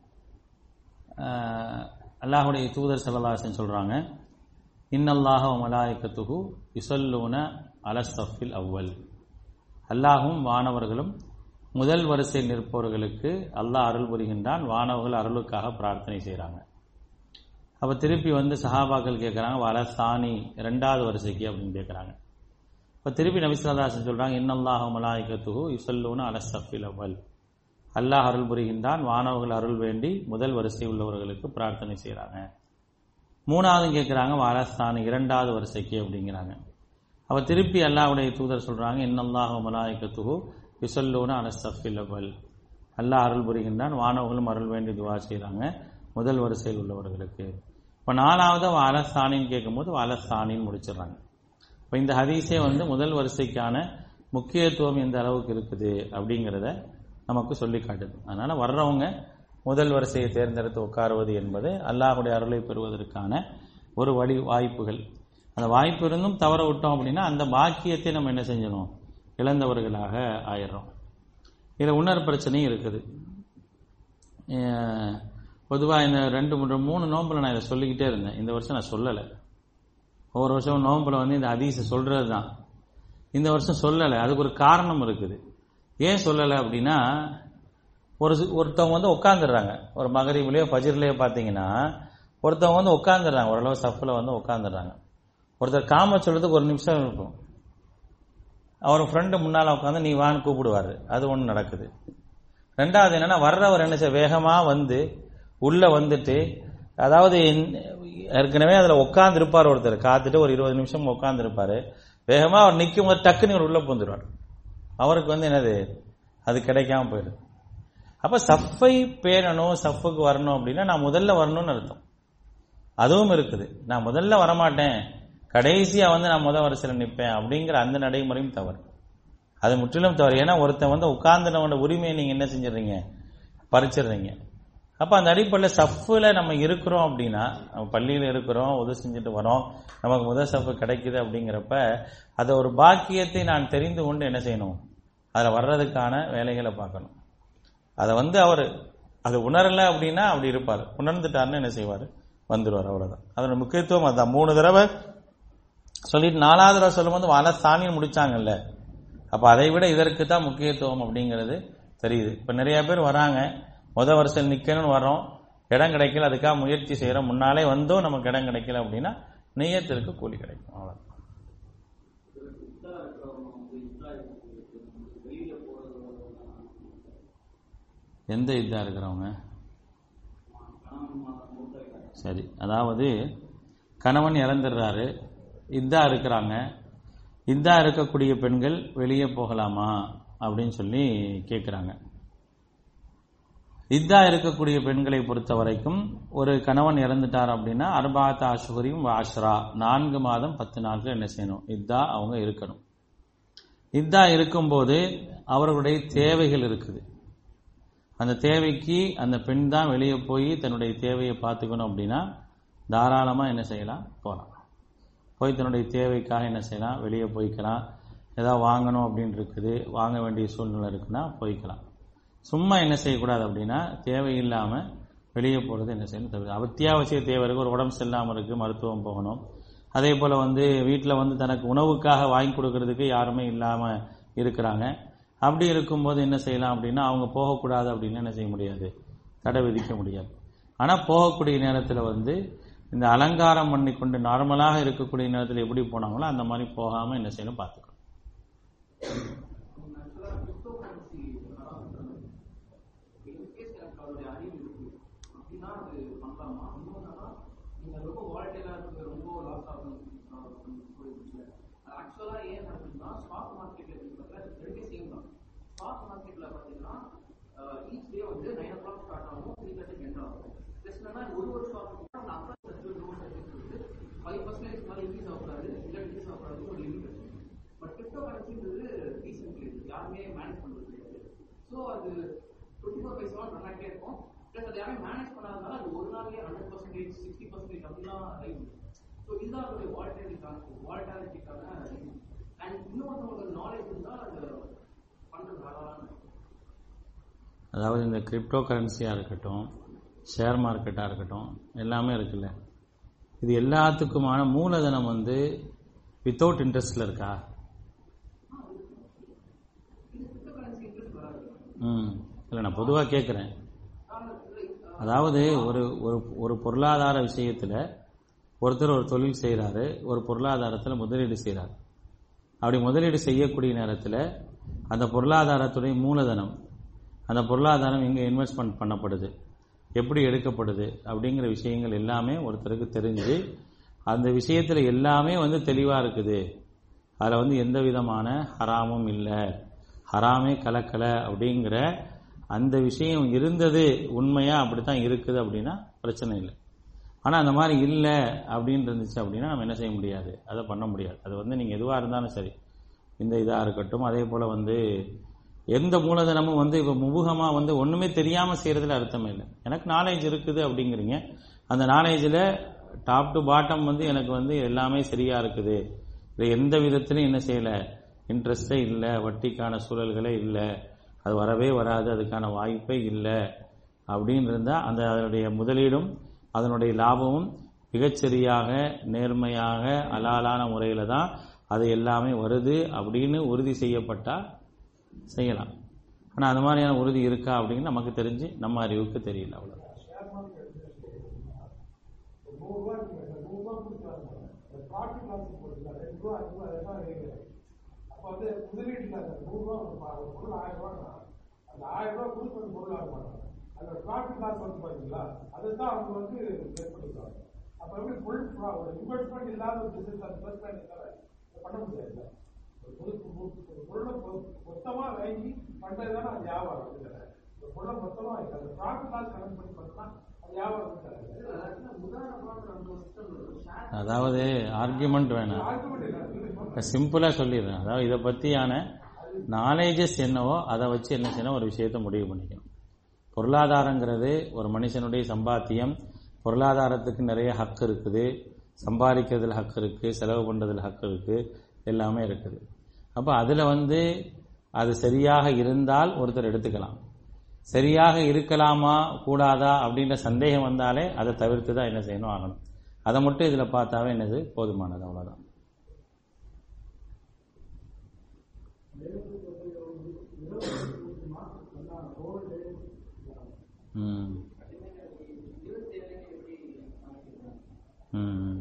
அல்லாஹுடைய தூதர் சல்லல்லாஹன் சொல்றாங்க இன்னல்லாஹ மலாய்க்கத்துகு யுசல்லூன அலஸ்தஃபில் அவ்வல் அல்லாஹும் வானவர்களும் முதல் வரிசையில் நிற்பவர்களுக்கு அல்லாஹ் அருள் புரிகின்றான் வானவர்கள் அருளுக்காக பிரார்த்தனை செய்றாங்க அப்ப திருப்பி வந்து சஹாபாக்கள் கேட்கறாங்க வல சாணி ரெண்டாவது வரிசைக்கு அப்படின்னு கேட்கறாங்க இப்ப திருப்பி நபிசுல்லாசன் சொல்றாங்க இன்னல்லாஹு மலாய்க்கத்துகு யுசல்லூன அலஸ்தஃபில் அவ்வல் அல்லாஹ் அருள் புரிகின்றான் வானவர்கள் அருள் வேண்டி முதல் வரிசை உள்ளவர்களுக்கு பிரார்த்தனை செய்றாங்க மூணாவது கேட்கறாங்க வாலஸ்தான இரண்டாவது வரிசைக்கு அப்படிங்கிறாங்க அவ திருப்பி அல்லாஹ்வுடைய தூதர் சொல்றாங்க இன்னல்லாஹு மலாய்க்கத்துகு யுசல்லூன அலஸ்தஃபில் அவ்வல் அல்லாஹ் அருள் புரிகின்றான் வானவர்களும் அருள் வேண்டி துவா செய்றாங்க முதல் வரிசையில் உள்ளவர்களுக்கு இப்ப நாலாவது வாலஸ்தானின்னு கேட்கும்போது வாலஸ்தானின்னு முடிச்சிடுறாங்க இப்ப இப்போ இந்த ஹதீஸே வந்து முதல் வரிசைக்கான முக்கியத்துவம் எந்த அளவுக்கு இருக்குது அப்படிங்கிறத நமக்கு சொல்லி காட்டுது அதனால வர்றவங்க முதல் வரிசையை தேர்ந்தெடுத்து உட்காருவது என்பது அல்லாஹுடைய அருளை பெறுவதற்கான ஒரு வழி வாய்ப்புகள் அந்த வாய்ப்பு இருந்தும் தவற விட்டோம் அப்படின்னா அந்த பாக்கியத்தை நம்ம என்ன செஞ்சிடும் இழந்தவர்களாக ஆயிடுறோம் இதில் இன்னொரு பிரச்சனையும் இருக்குது பொதுவாக இந்த ரெண்டு மூணு மூணு நோம்பில் நான் இதை சொல்லிக்கிட்டே இருந்தேன் இந்த வருஷம் நான் சொல்லலை ஒவ்வொரு வருஷம் நோம்பில் வந்து இந்த ஹதீஸை சொல்கிறது தான் இந்த வருஷம் சொல்லலை அதுக்கு ஒரு காரணம் இருக்குது ஏன் சொல்லலை அப்படின்னா ஒரு சி- ஒருத்தவங்க வந்து உட்காந்துடுறாங்க ஒரு மகரிபிலேயோ ஃபஜர்லேயோ பார்த்தீங்கன்னா ஒருத்தவங்க வந்து உட்காந்துடுறாங்க ஓரளவு சஃப்பில் வந்து உட்காந்துடுறாங்க ஒருத்தர் காம சொல்றதுக்கு ஒரு நிமிஷம் இருக்கும் அவர் ஃப்ரெண்டு முன்னால் உட்காந்து நீ வான்னு கூப்பிடுவாரு அது ஒன்று நடக்குது ரெண்டாவது என்னன்னா வர்றவர் என்ன செய்ய வேகமா வந்து உள்ள வந்துட்டு அதாவது இந்த- ஏற்கனவே அதுல உட்கார்ந்து இருப்பார் ஒருத்தர் காத்துட்டு ஒரு இருபது நிமிஷம் உட்கார்ந்து இருப்பாரு வேகமா அவர் நிற்கும் போது டக்குன்னு இவர் உள்ள பூந்துருவார் அவருக்கு வந்து என்னது அது கிடைக்காம போயிடுது அப்ப சஃப்பை பேணணும் சஃப்புக்கு வரணும் அப்படின்னா நான் முதல்ல வரணும்னு அர்த்தம் அதுவும் இருக்குது நான் முதல்ல வரமாட்டேன் கடைசியா வந்து நான் முத வரிசையில் நிற்பேன் அப்படிங்கிற அந்த நடைமுறையும் தவறு அது முற்றிலும் தவறு ஏன்னா ஒருத்தன் வந்து உட்கார்ந்தனோட உரிமையை நீங்க என்ன செஞ்சிடுறீங்க பறிச்சிடுறீங்க அப்ப அந்த அடிப்படையில் சஃப்ல நம்ம இருக்கிறோம் அப்படின்னா நம்ம பள்ளியில இருக்கிறோம் உதவி செஞ்சுட்டு வரோம் நமக்கு முதல் சஃப் கிடைக்குது அப்படிங்கிறப்ப அதை ஒரு பாக்கியத்தை நான் தெரிந்து கொண்டு என்ன செய்யணும் அதில் வர்றதுக்கான வேலைகளை பார்க்கணும் அதை வந்து அவர் அது உணரல அப்படின்னா அப்படி இருப்பார் உணர்ந்துட்டாருன்னு என்ன செய்வார் வந்துடுவார் அவ்வளவுதான் அதோட முக்கியத்துவம் அதுதான் மூணு தடவை சொல்லிட்டு நாலாவது தடவை சொல்லும்போது வல சாணின்னு முடிச்சாங்கல்ல அப்ப அதை விட இதற்கு தான் முக்கியத்துவம் அப்படிங்கிறது தெரியுது இப்ப நிறைய பேர் வராங்க முத வருஷம் நிக்கணும்னு வரோம் இடம் கிடைக்கல அதுக்காக முயற்சி செய்யறோம் முன்னாலே வந்தோம் நமக்கு இடம் கிடைக்கல அப்படின்னா நெய்யத்திற்கு கூலி கிடைக்கும் அவ்வளவுதான் எந்த இதா இருக்கிறவங்க சரி அதாவது கணவன் இறந்துடுறாரு இதா இருக்கிறாங்க இதா இருக்கக்கூடிய பெண்கள் வெளியே போகலாமா அப்படின்னு சொல்லி கேட்குறாங்க இதா இருக்கக்கூடிய பெண்களை பொறுத்த வரைக்கும் ஒரு கணவன் இறந்துட்டார் அப்படின்னா அர்பாத் ஆசுகரியும் ஆஷ்ரா நான்கு மாதம் பத்து நாட்கள் என்ன செய்யணும் இதா அவங்க இருக்கணும் இதா இருக்கும்போது அவர்களுடைய தேவைகள் இருக்குது அந்த தேவைக்கு அந்த பெண் தான் வெளியே போய் தன்னுடைய தேவையை பார்த்துக்கணும் அப்படின்னா தாராளமாக என்ன செய்யலாம் போகலாம் போய் தன்னுடைய தேவைக்காக என்ன செய்யலாம் வெளியே போய்க்கலாம் ஏதாவது வாங்கணும் அப்படின்னு இருக்குது வாங்க வேண்டிய சூழ்நிலை இருக்குன்னா போய்க்கலாம் சும்மா என்ன செய்யக்கூடாது அப்படின்னா தேவையில்லாமல் வெளியே போகிறது என்ன செய்யணும் தவிர அத்தியாவசிய தேவை இருக்கு ஒரு உடம்பு சரியில்லாமல் இருக்குது மருத்துவம் போகணும் அதே போல் வந்து வீட்டில் வந்து தனக்கு உணவுக்காக வாங்கி கொடுக்கறதுக்கு யாருமே இல்லாமல் இருக்கிறாங்க அப்படி இருக்கும்போது என்ன செய்யலாம் அப்படின்னா அவங்க போகக்கூடாது அப்படின்னு என்ன செய்ய முடியாது தடை விதிக்க முடியாது ஆனால் போகக்கூடிய நேரத்தில் வந்து இந்த அலங்காரம் பண்ணி கொண்டு நார்மலாக இருக்கக்கூடிய நேரத்தில் எப்படி போனாங்களோ அந்த மாதிரி போகாமல் என்ன செய்யணும் பார்த்துக்கணும் அவருடைய அறிவு இருக்கு அப்படின்னா அது பண்ணலாமா இன்னொன்னா நீங்க ரொம்ப வாலட்டைலா இருக்கு ரொம்ப லாஸ் ஆகும் ஆக்சுவலா ஏன் அப்படின்னா ஸ்டாக் மார்க்கெட்ல பார்த்தீங்கன்னா ரெண்டுமே சேம் தான் ஸ்டாக் மார்க்கெட்ல பார்த்தீங்கன்னா ஈச் டே வந்து நைன் ஓ கிளாக் ஸ்டார்ட் ஆகும் த்ரீ தேர்ட்டி எண்ட் ஆகும் ப்ளஸ் என்னன்னா ஒரு ஒரு ஸ்டாக் அப்புறம் ஃபைவ் பர்சன்டேஜ் மேலே இன்க்ரீஸ் ஆகக்கூடாது இல்லை டிக்ரீஸ் ஆகக்கூடாது ஒரு லிமிட் இருக்கு பட் கிரிப்டோ கரன்சின்றது ரீசென்ட்லி யாருமே மேனேஜ் பண்ணுறது கிடையாது ஸோ அது டுவெண்ட்டி ஃபோர் பை செவன் ரன்னாகிட்டே இருக்கும் ப்ளஸ் அதை யாரும் மேனேஜ் பண்ணாதனால அது ஒரு நாள்லயே ஹண்ட்ரட் பர்சன்டேஜ் சிக்ஸ்டி பர்சன்டேஜ் அப்படிலாம் ரைஸ் ஸோ இதுதான் அதோடைய வால்டாலிட்டிக்கான வால்டாலிட்டிக்கான அண்ட் இன்னொருத்தவங்களுக்கு நாலேஜ் இருந்தால் அது பண்ணுறது தாராளம் அதாவது இந்த கிரிப்டோ கரன்சியாக இருக்கட்டும் ஷேர் மார்க்கெட்டாக இருக்கட்டும் எல்லாமே இருக்குல்ல இது எல்லாத்துக்குமான மூலதனம் வந்து வித்தவுட் இன்ட்ரெஸ்டில் இருக்கா ம் இல்லை நான் பொதுவாக கேட்குறேன் அதாவது ஒரு ஒரு ஒரு பொருளாதார விஷயத்தில் ஒருத்தர் ஒரு தொழில் செய்கிறாரு ஒரு பொருளாதாரத்தில் முதலீடு செய்கிறார் அப்படி முதலீடு செய்யக்கூடிய நேரத்தில் அந்த பொருளாதாரத்துடைய மூலதனம் அந்த பொருளாதாரம் எங்கே இன்வெஸ்ட்மெண்ட் பண்ணப்படுது எப்படி எடுக்கப்படுது அப்படிங்கிற விஷயங்கள் எல்லாமே ஒருத்தருக்கு தெரிஞ்சு அந்த விஷயத்தில் எல்லாமே வந்து தெளிவாக இருக்குது அதில் வந்து எந்த விதமான ஹராமும் இல்லை ஹராமே கலக்கலை அப்படிங்கிற அந்த விஷயம் இருந்தது உண்மையா அப்படித்தான் இருக்குது அப்படின்னா பிரச்சனை இல்லை ஆனால் அந்த மாதிரி இல்லை அப்படின்னு இருந்துச்சு அப்படின்னா நம்ம என்ன செய்ய முடியாது அதை பண்ண முடியாது அது வந்து நீங்கள் எதுவாக இருந்தாலும் சரி இந்த இதாக இருக்கட்டும் அதே போல் வந்து எந்த மூலதனமும் வந்து இப்போ முபுகமாக வந்து ஒன்றுமே தெரியாமல் செய்கிறதுல அர்த்தமே இல்லை எனக்கு நாலேஜ் இருக்குது அப்படிங்கிறீங்க அந்த நாலேஜில் டாப் டு பாட்டம் வந்து எனக்கு வந்து எல்லாமே சரியாக இருக்குது இது எந்த விதத்திலையும் என்ன செய்யலை இன்ட்ரெஸ்டே இல்லை வட்டிக்கான சூழல்களே இல்லை அது வரவே வராது அதுக்கான வாய்ப்பே இல்லை அப்படின்னு இருந்தால் அந்த அதனுடைய முதலீடும் அதனுடைய லாபமும் மிகச்சரியாக நேர்மையாக அலாலான முறையில் தான் அது எல்லாமே வருது அப்படின்னு உறுதி செய்யப்பட்டால் செய்யலாம் ஆனால் அது மாதிரியான உறுதி இருக்கா அப்படின்னு நமக்கு தெரிஞ்சு நம்ம அறிவுக்கு தெரியல அவ்வளோ ஷேர் மார்க்கெட் ஒரு நூறு ரூபாய் நீங்க இந்த நூறு ரூபாய் கொடுக்குறாங்க இந்த ப்ராஃபிட் லாஸ் போடுங்க ரெண்டு ரூபா அஞ்சு ரூபா எல்லாம் இருக்கு அப்போ வந்து முதலீட்டுல அந்த நூறு ரூபா ஒரு பா- ஒரு பொருள் ஆயிரம் ரூபாய்னா அந்த ஆயிரம் ரூபாய் கொடுத்து அந்த பொருள் ஆக மாட்டாங்க அந்த ப்ராஃபிட் லாஸ் வந்து பாத்தீங்களா அதை தான் அவங்க வந்து செட் பண்ணிக்கிறாங்க அப்ப எப்படி ஃபுல் ஒரு இன்வெஸ்ட்மெண்ட் இல்லாத ஒரு பிசினஸ் அந்த பிளஸ் பண்ண முடியாது ஒரு பொருள் ஒரு பொருளை மொ- மொத்தமா வாங்கி பண்றதுதானே அது வியாபாரம் இதுல. ஒரு பொருளை மொத்தமா வாங்கி அந்த ப்ராஃபிட் லாஸ் கணக்கு பண்ணி பண்ணா அது வியாபாரம் இருக்காது உதாரணமாக நம்ம சிஸ்டம் ஷேர் அதாவது ஆர்கியூமெண்ட் வேணாம் ஆர்குமெண்ட் இல்லை இது சிம்பிளா சொல்லிடுறேன் அதாவது இதை பத்தியான நாலேஜஸ் என்னவோ அதை வச்சு என்ன செய்யணும் ஒரு விஷயத்தை முடிவு பண்ணிக்கணும் பொருளாதாரங்கிறது ஒரு மனுஷனுடைய சம்பாத்தியம் பொருளாதாரத்துக்கு நிறைய ஹக் இருக்குது சம்பாதிக்கிறதுல ஹக் இருக்கு செலவு பண்றதுல ஹக் இருக்கு எல்லாமே இருக்குது அப்ப அதுல வந்து அது சரியாக இருந்தால் ஒருத்தர் எடுத்துக்கலாம் சரியாக இருக்கலாமா கூடாதா அப்படின்ற சந்தேகம் வந்தாலே அதை தவிர்த்து தான் என்ன செய்யணும் ஆகணும் அதை மட்டும் இதுல பார்த்தாவே என்னது போதுமானது அவ்வளவுதான் ம் ம்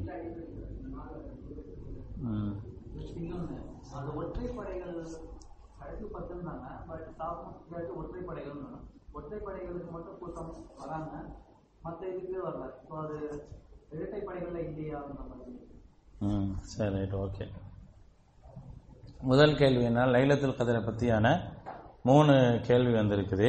ம் இன்னொன்னு அது ஒற்றைப்படைகள் கடைசி பத்துனாங்க பட் சாப்பிட்டு ஒற்றைப்படைகள் ஒற்றைப்படைகளுக்கு மட்டும் கூட்டம் வராங்க மற்ற இதுக்கு வரல ஸோ அது இரட்டைப்படைகள்ல இல்லையா அந்த மாதிரி ம் சரி ரைட் ஓகே முதல் கேள்வி என்ன லைலத்துல் கதிரை பற்றியான மூணு கேள்வி வந்திருக்குது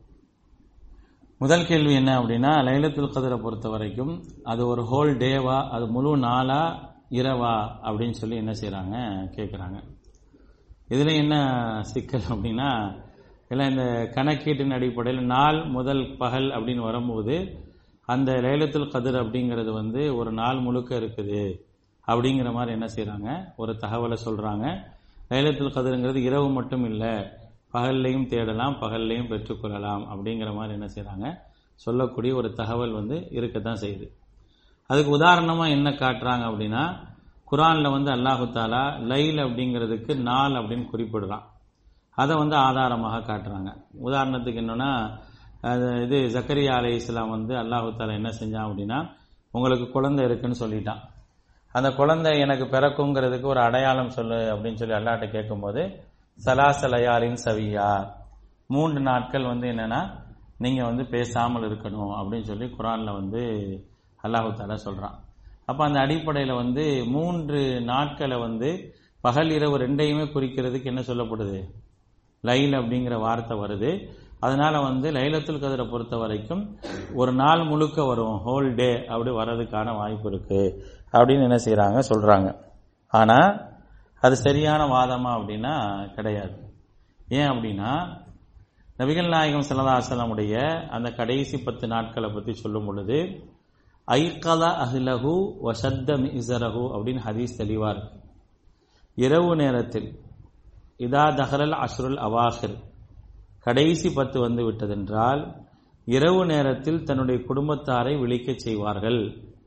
முதல் கேள்வி என்ன அப்படின்னா லைலத்துல் கதிரை பொறுத்த வரைக்கும் அது ஒரு ஹோல் டேவா அது முழு நாளா இரவா அப்படின்னு சொல்லி என்ன செய்றாங்க கேட்குறாங்க இதுல என்ன சிக்கல் அப்படின்னா எல்லாம் இந்த கணக்கீட்டின் அடிப்படையில் நாள் முதல் பகல் அப்படின்னு வரும்போது அந்த லைலத்துல் கதிர் அப்படிங்கிறது வந்து ஒரு நாள் முழுக்க இருக்குது அப்படிங்கிற மாதிரி என்ன செய்றாங்க ஒரு தகவலை சொல்றாங்க லைலத்துல் கதிருங்கிறது இரவு மட்டும் இல்லை பகல்லையும் தேடலாம் பகல்லையும் பெற்றுக்கொள்ளலாம் அப்படிங்கிற மாதிரி என்ன செய்றாங்க சொல்லக்கூடிய ஒரு தகவல் வந்து இருக்கத்தான் செய்யுது அதுக்கு உதாரணமா என்ன காட்டுறாங்க அப்படின்னா குரான்ல வந்து அல்லாஹு தாலா லைல் அப்படிங்கிறதுக்கு நாள் அப்படின்னு குறிப்பிடுறான் அதை வந்து ஆதாரமாக காட்டுறாங்க உதாரணத்துக்கு என்னன்னா அது இது ஜக்கரியா அலை இஸ்லாம் வந்து அல்லாஹு தாலா என்ன செஞ்சான் அப்படின்னா உங்களுக்கு குழந்தை இருக்குன்னு சொல்லிட்டான் அந்த குழந்தை எனக்கு பிறக்குங்கிறதுக்கு ஒரு அடையாளம் சொல்லு அப்படின்னு சொல்லி அல்லாட்ட கேட்கும்போது சலாசலயாலின் சவியா மூன்று நாட்கள் வந்து என்னன்னா நீங்க வந்து பேசாமல் இருக்கணும் அப்படின்னு சொல்லி குரான்ல வந்து அல்லாஹு தாலா சொல்றான் அப்ப அந்த அடிப்படையில வந்து மூன்று நாட்களை வந்து பகல் இரவு ரெண்டையுமே குறிக்கிறதுக்கு என்ன சொல்லப்படுது லைல் அப்படிங்கிற வார்த்தை வருது அதனால வந்து லைலத்துல் கதிரை பொறுத்த வரைக்கும் ஒரு நாள் முழுக்க வரும் ஹோல் டே அப்படி வர்றதுக்கான வாய்ப்பு இருக்கு அப்படின்னு என்ன செய்றாங்க சொல்றாங்க ஆனா அது சரியான வாதமா அப்படின்னா கிடையாது ஏன் அப்படின்னா நபிகள் நாயகம் சல்லல்லாஹுடைய அந்த கடைசி பத்து நாட்களை பத்தி சொல்லும் பொழுது ஐகல அஹ்லஹு வசத்த மிசரஹு அப்படின்னு ஹதீஸ் தெளிவா இருக்கு இரவு நேரத்தில் இதா தஹரல் அஷ்ருல் அவாஹிர் கடைசி பத்து வந்து விட்டதென்றால் இரவு நேரத்தில் தன்னுடைய குடும்பத்தாரை விழிக்கச் செய்வார்கள்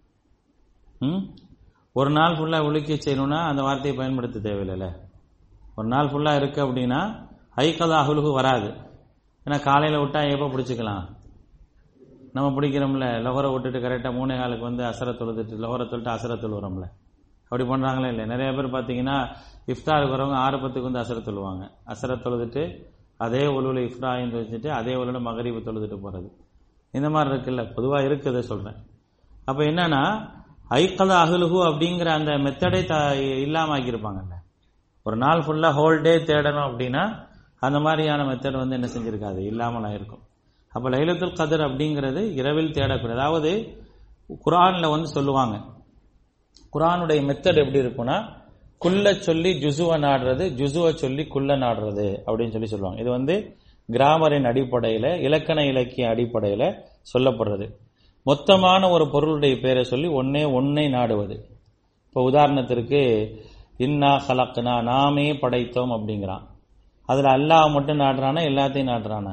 ம்? ஒரு நாள் ஃபுல்லா விழிக்க செய்யணும்னா அந்த வார்த்தையை பயன்படுத்த தேவையில்லைல்ல ஒரு நாள் ஃபுல்லா இருக்கு அப்படின்னா ஐக்கதா அகுலுக்கு வராது ஏன்னா காலையில விட்டா எப்போ பிடிச்சிக்கலாம் நம்ம பிடிக்கிறோம்ல லொகரை விட்டுட்டு கரெக்டாக மூணே காலுக்கு வந்து அசர தொழுதுட்டு லொகரை தொழுட்டு அசர தொழுகிறோம்ல அப்படி பண்றாங்களே இல்லை நிறைய பேர் பார்த்தீங்கன்னா இஃப்தாருக்கு வரவங்க ஆறு பத்துக்கு வந்து அசர தொழுவாங்க அசர தொழுதுட்டு அதே ஒழுவில் இஃப்ராயும் வச்சுட்டு அதே ஒழுவில் மகரீபு தொழுதுட்டு போறது இந்த மாதிரி இருக்குல்ல பொதுவாக இருக்குதை சொல்றேன் அப்ப என்னன்னா ஐக்கத அகலுகு அப்படிங்கிற அந்த மெத்தடை த இல்லாம ஆக்கியிருப்பாங்கல்ல ஒரு நாள் ஃபுல்லா ஹோல் டே தேடணும் அப்படின்னா அந்த மாதிரியான மெத்தட் வந்து என்ன செஞ்சிருக்காது இல்லாமல் ஆயிருக்கும் அப்ப லைலத்துல் கதர் அப்படிங்கிறது இரவில் தேடக்கூடிய அதாவது குரான்ல வந்து சொல்லுவாங்க குரானுடைய மெத்தட் எப்படி இருக்கும்னா குல்ல சொல்லி ஜுசுவ நாடுறது ஜுசுவ சொல்லி குல்ல நாடுறது அப்படின்னு சொல்லி சொல்லுவாங்க இது வந்து கிராமரின் அடிப்படையில இலக்கண இலக்கிய அடிப்படையில சொல்லப்படுறது மொத்தமான ஒரு பொருளுடைய பேரை சொல்லி ஒன்னே ஒன்னை நாடுவது இப்போ உதாரணத்திற்கு இன்னா ஹலக்னா நாமே படைத்தோம் அப்படிங்கிறான் அதுல அல்லாஹ் மட்டும் நாடுறானா எல்லாத்தையும் நாடுறானா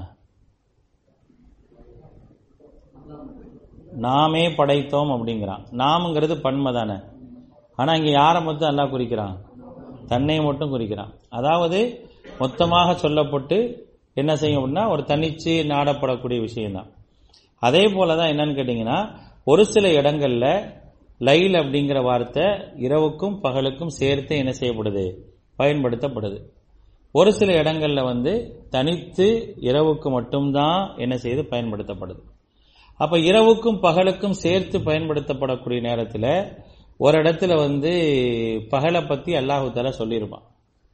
நாமே படைத்தோம் அப்படிங்கிறான் நாமுங்கிறது பன்மை தானே ஆனா இங்க யாரை மட்டும் அல்லாஹ் குறிக்கிறான் தன்னை மட்டும் குறிக்கிறான் அதாவது மொத்தமாக சொல்லப்பட்டு என்ன செய்யும் அப்படின்னா ஒரு தனிச்சு நாடப்படக்கூடிய விஷயம்தான் அதே போலதான் என்னன்னு கேட்டீங்கன்னா ஒரு சில இடங்கள்ல லைல் அப்படிங்கிற வார்த்தை இரவுக்கும் பகலுக்கும் சேர்த்து என்ன செய்யப்படுது பயன்படுத்தப்படுது ஒரு சில இடங்கள்ல வந்து தனித்து இரவுக்கு மட்டும்தான் என்ன செய்து பயன்படுத்தப்படுது அப்ப இரவுக்கும் பகலுக்கும் சேர்த்து பயன்படுத்தப்படக்கூடிய நேரத்தில் ஒரு இடத்துல வந்து பகலை பத்தி அல்லாஹு தாலா சொல்லியிருப்பான்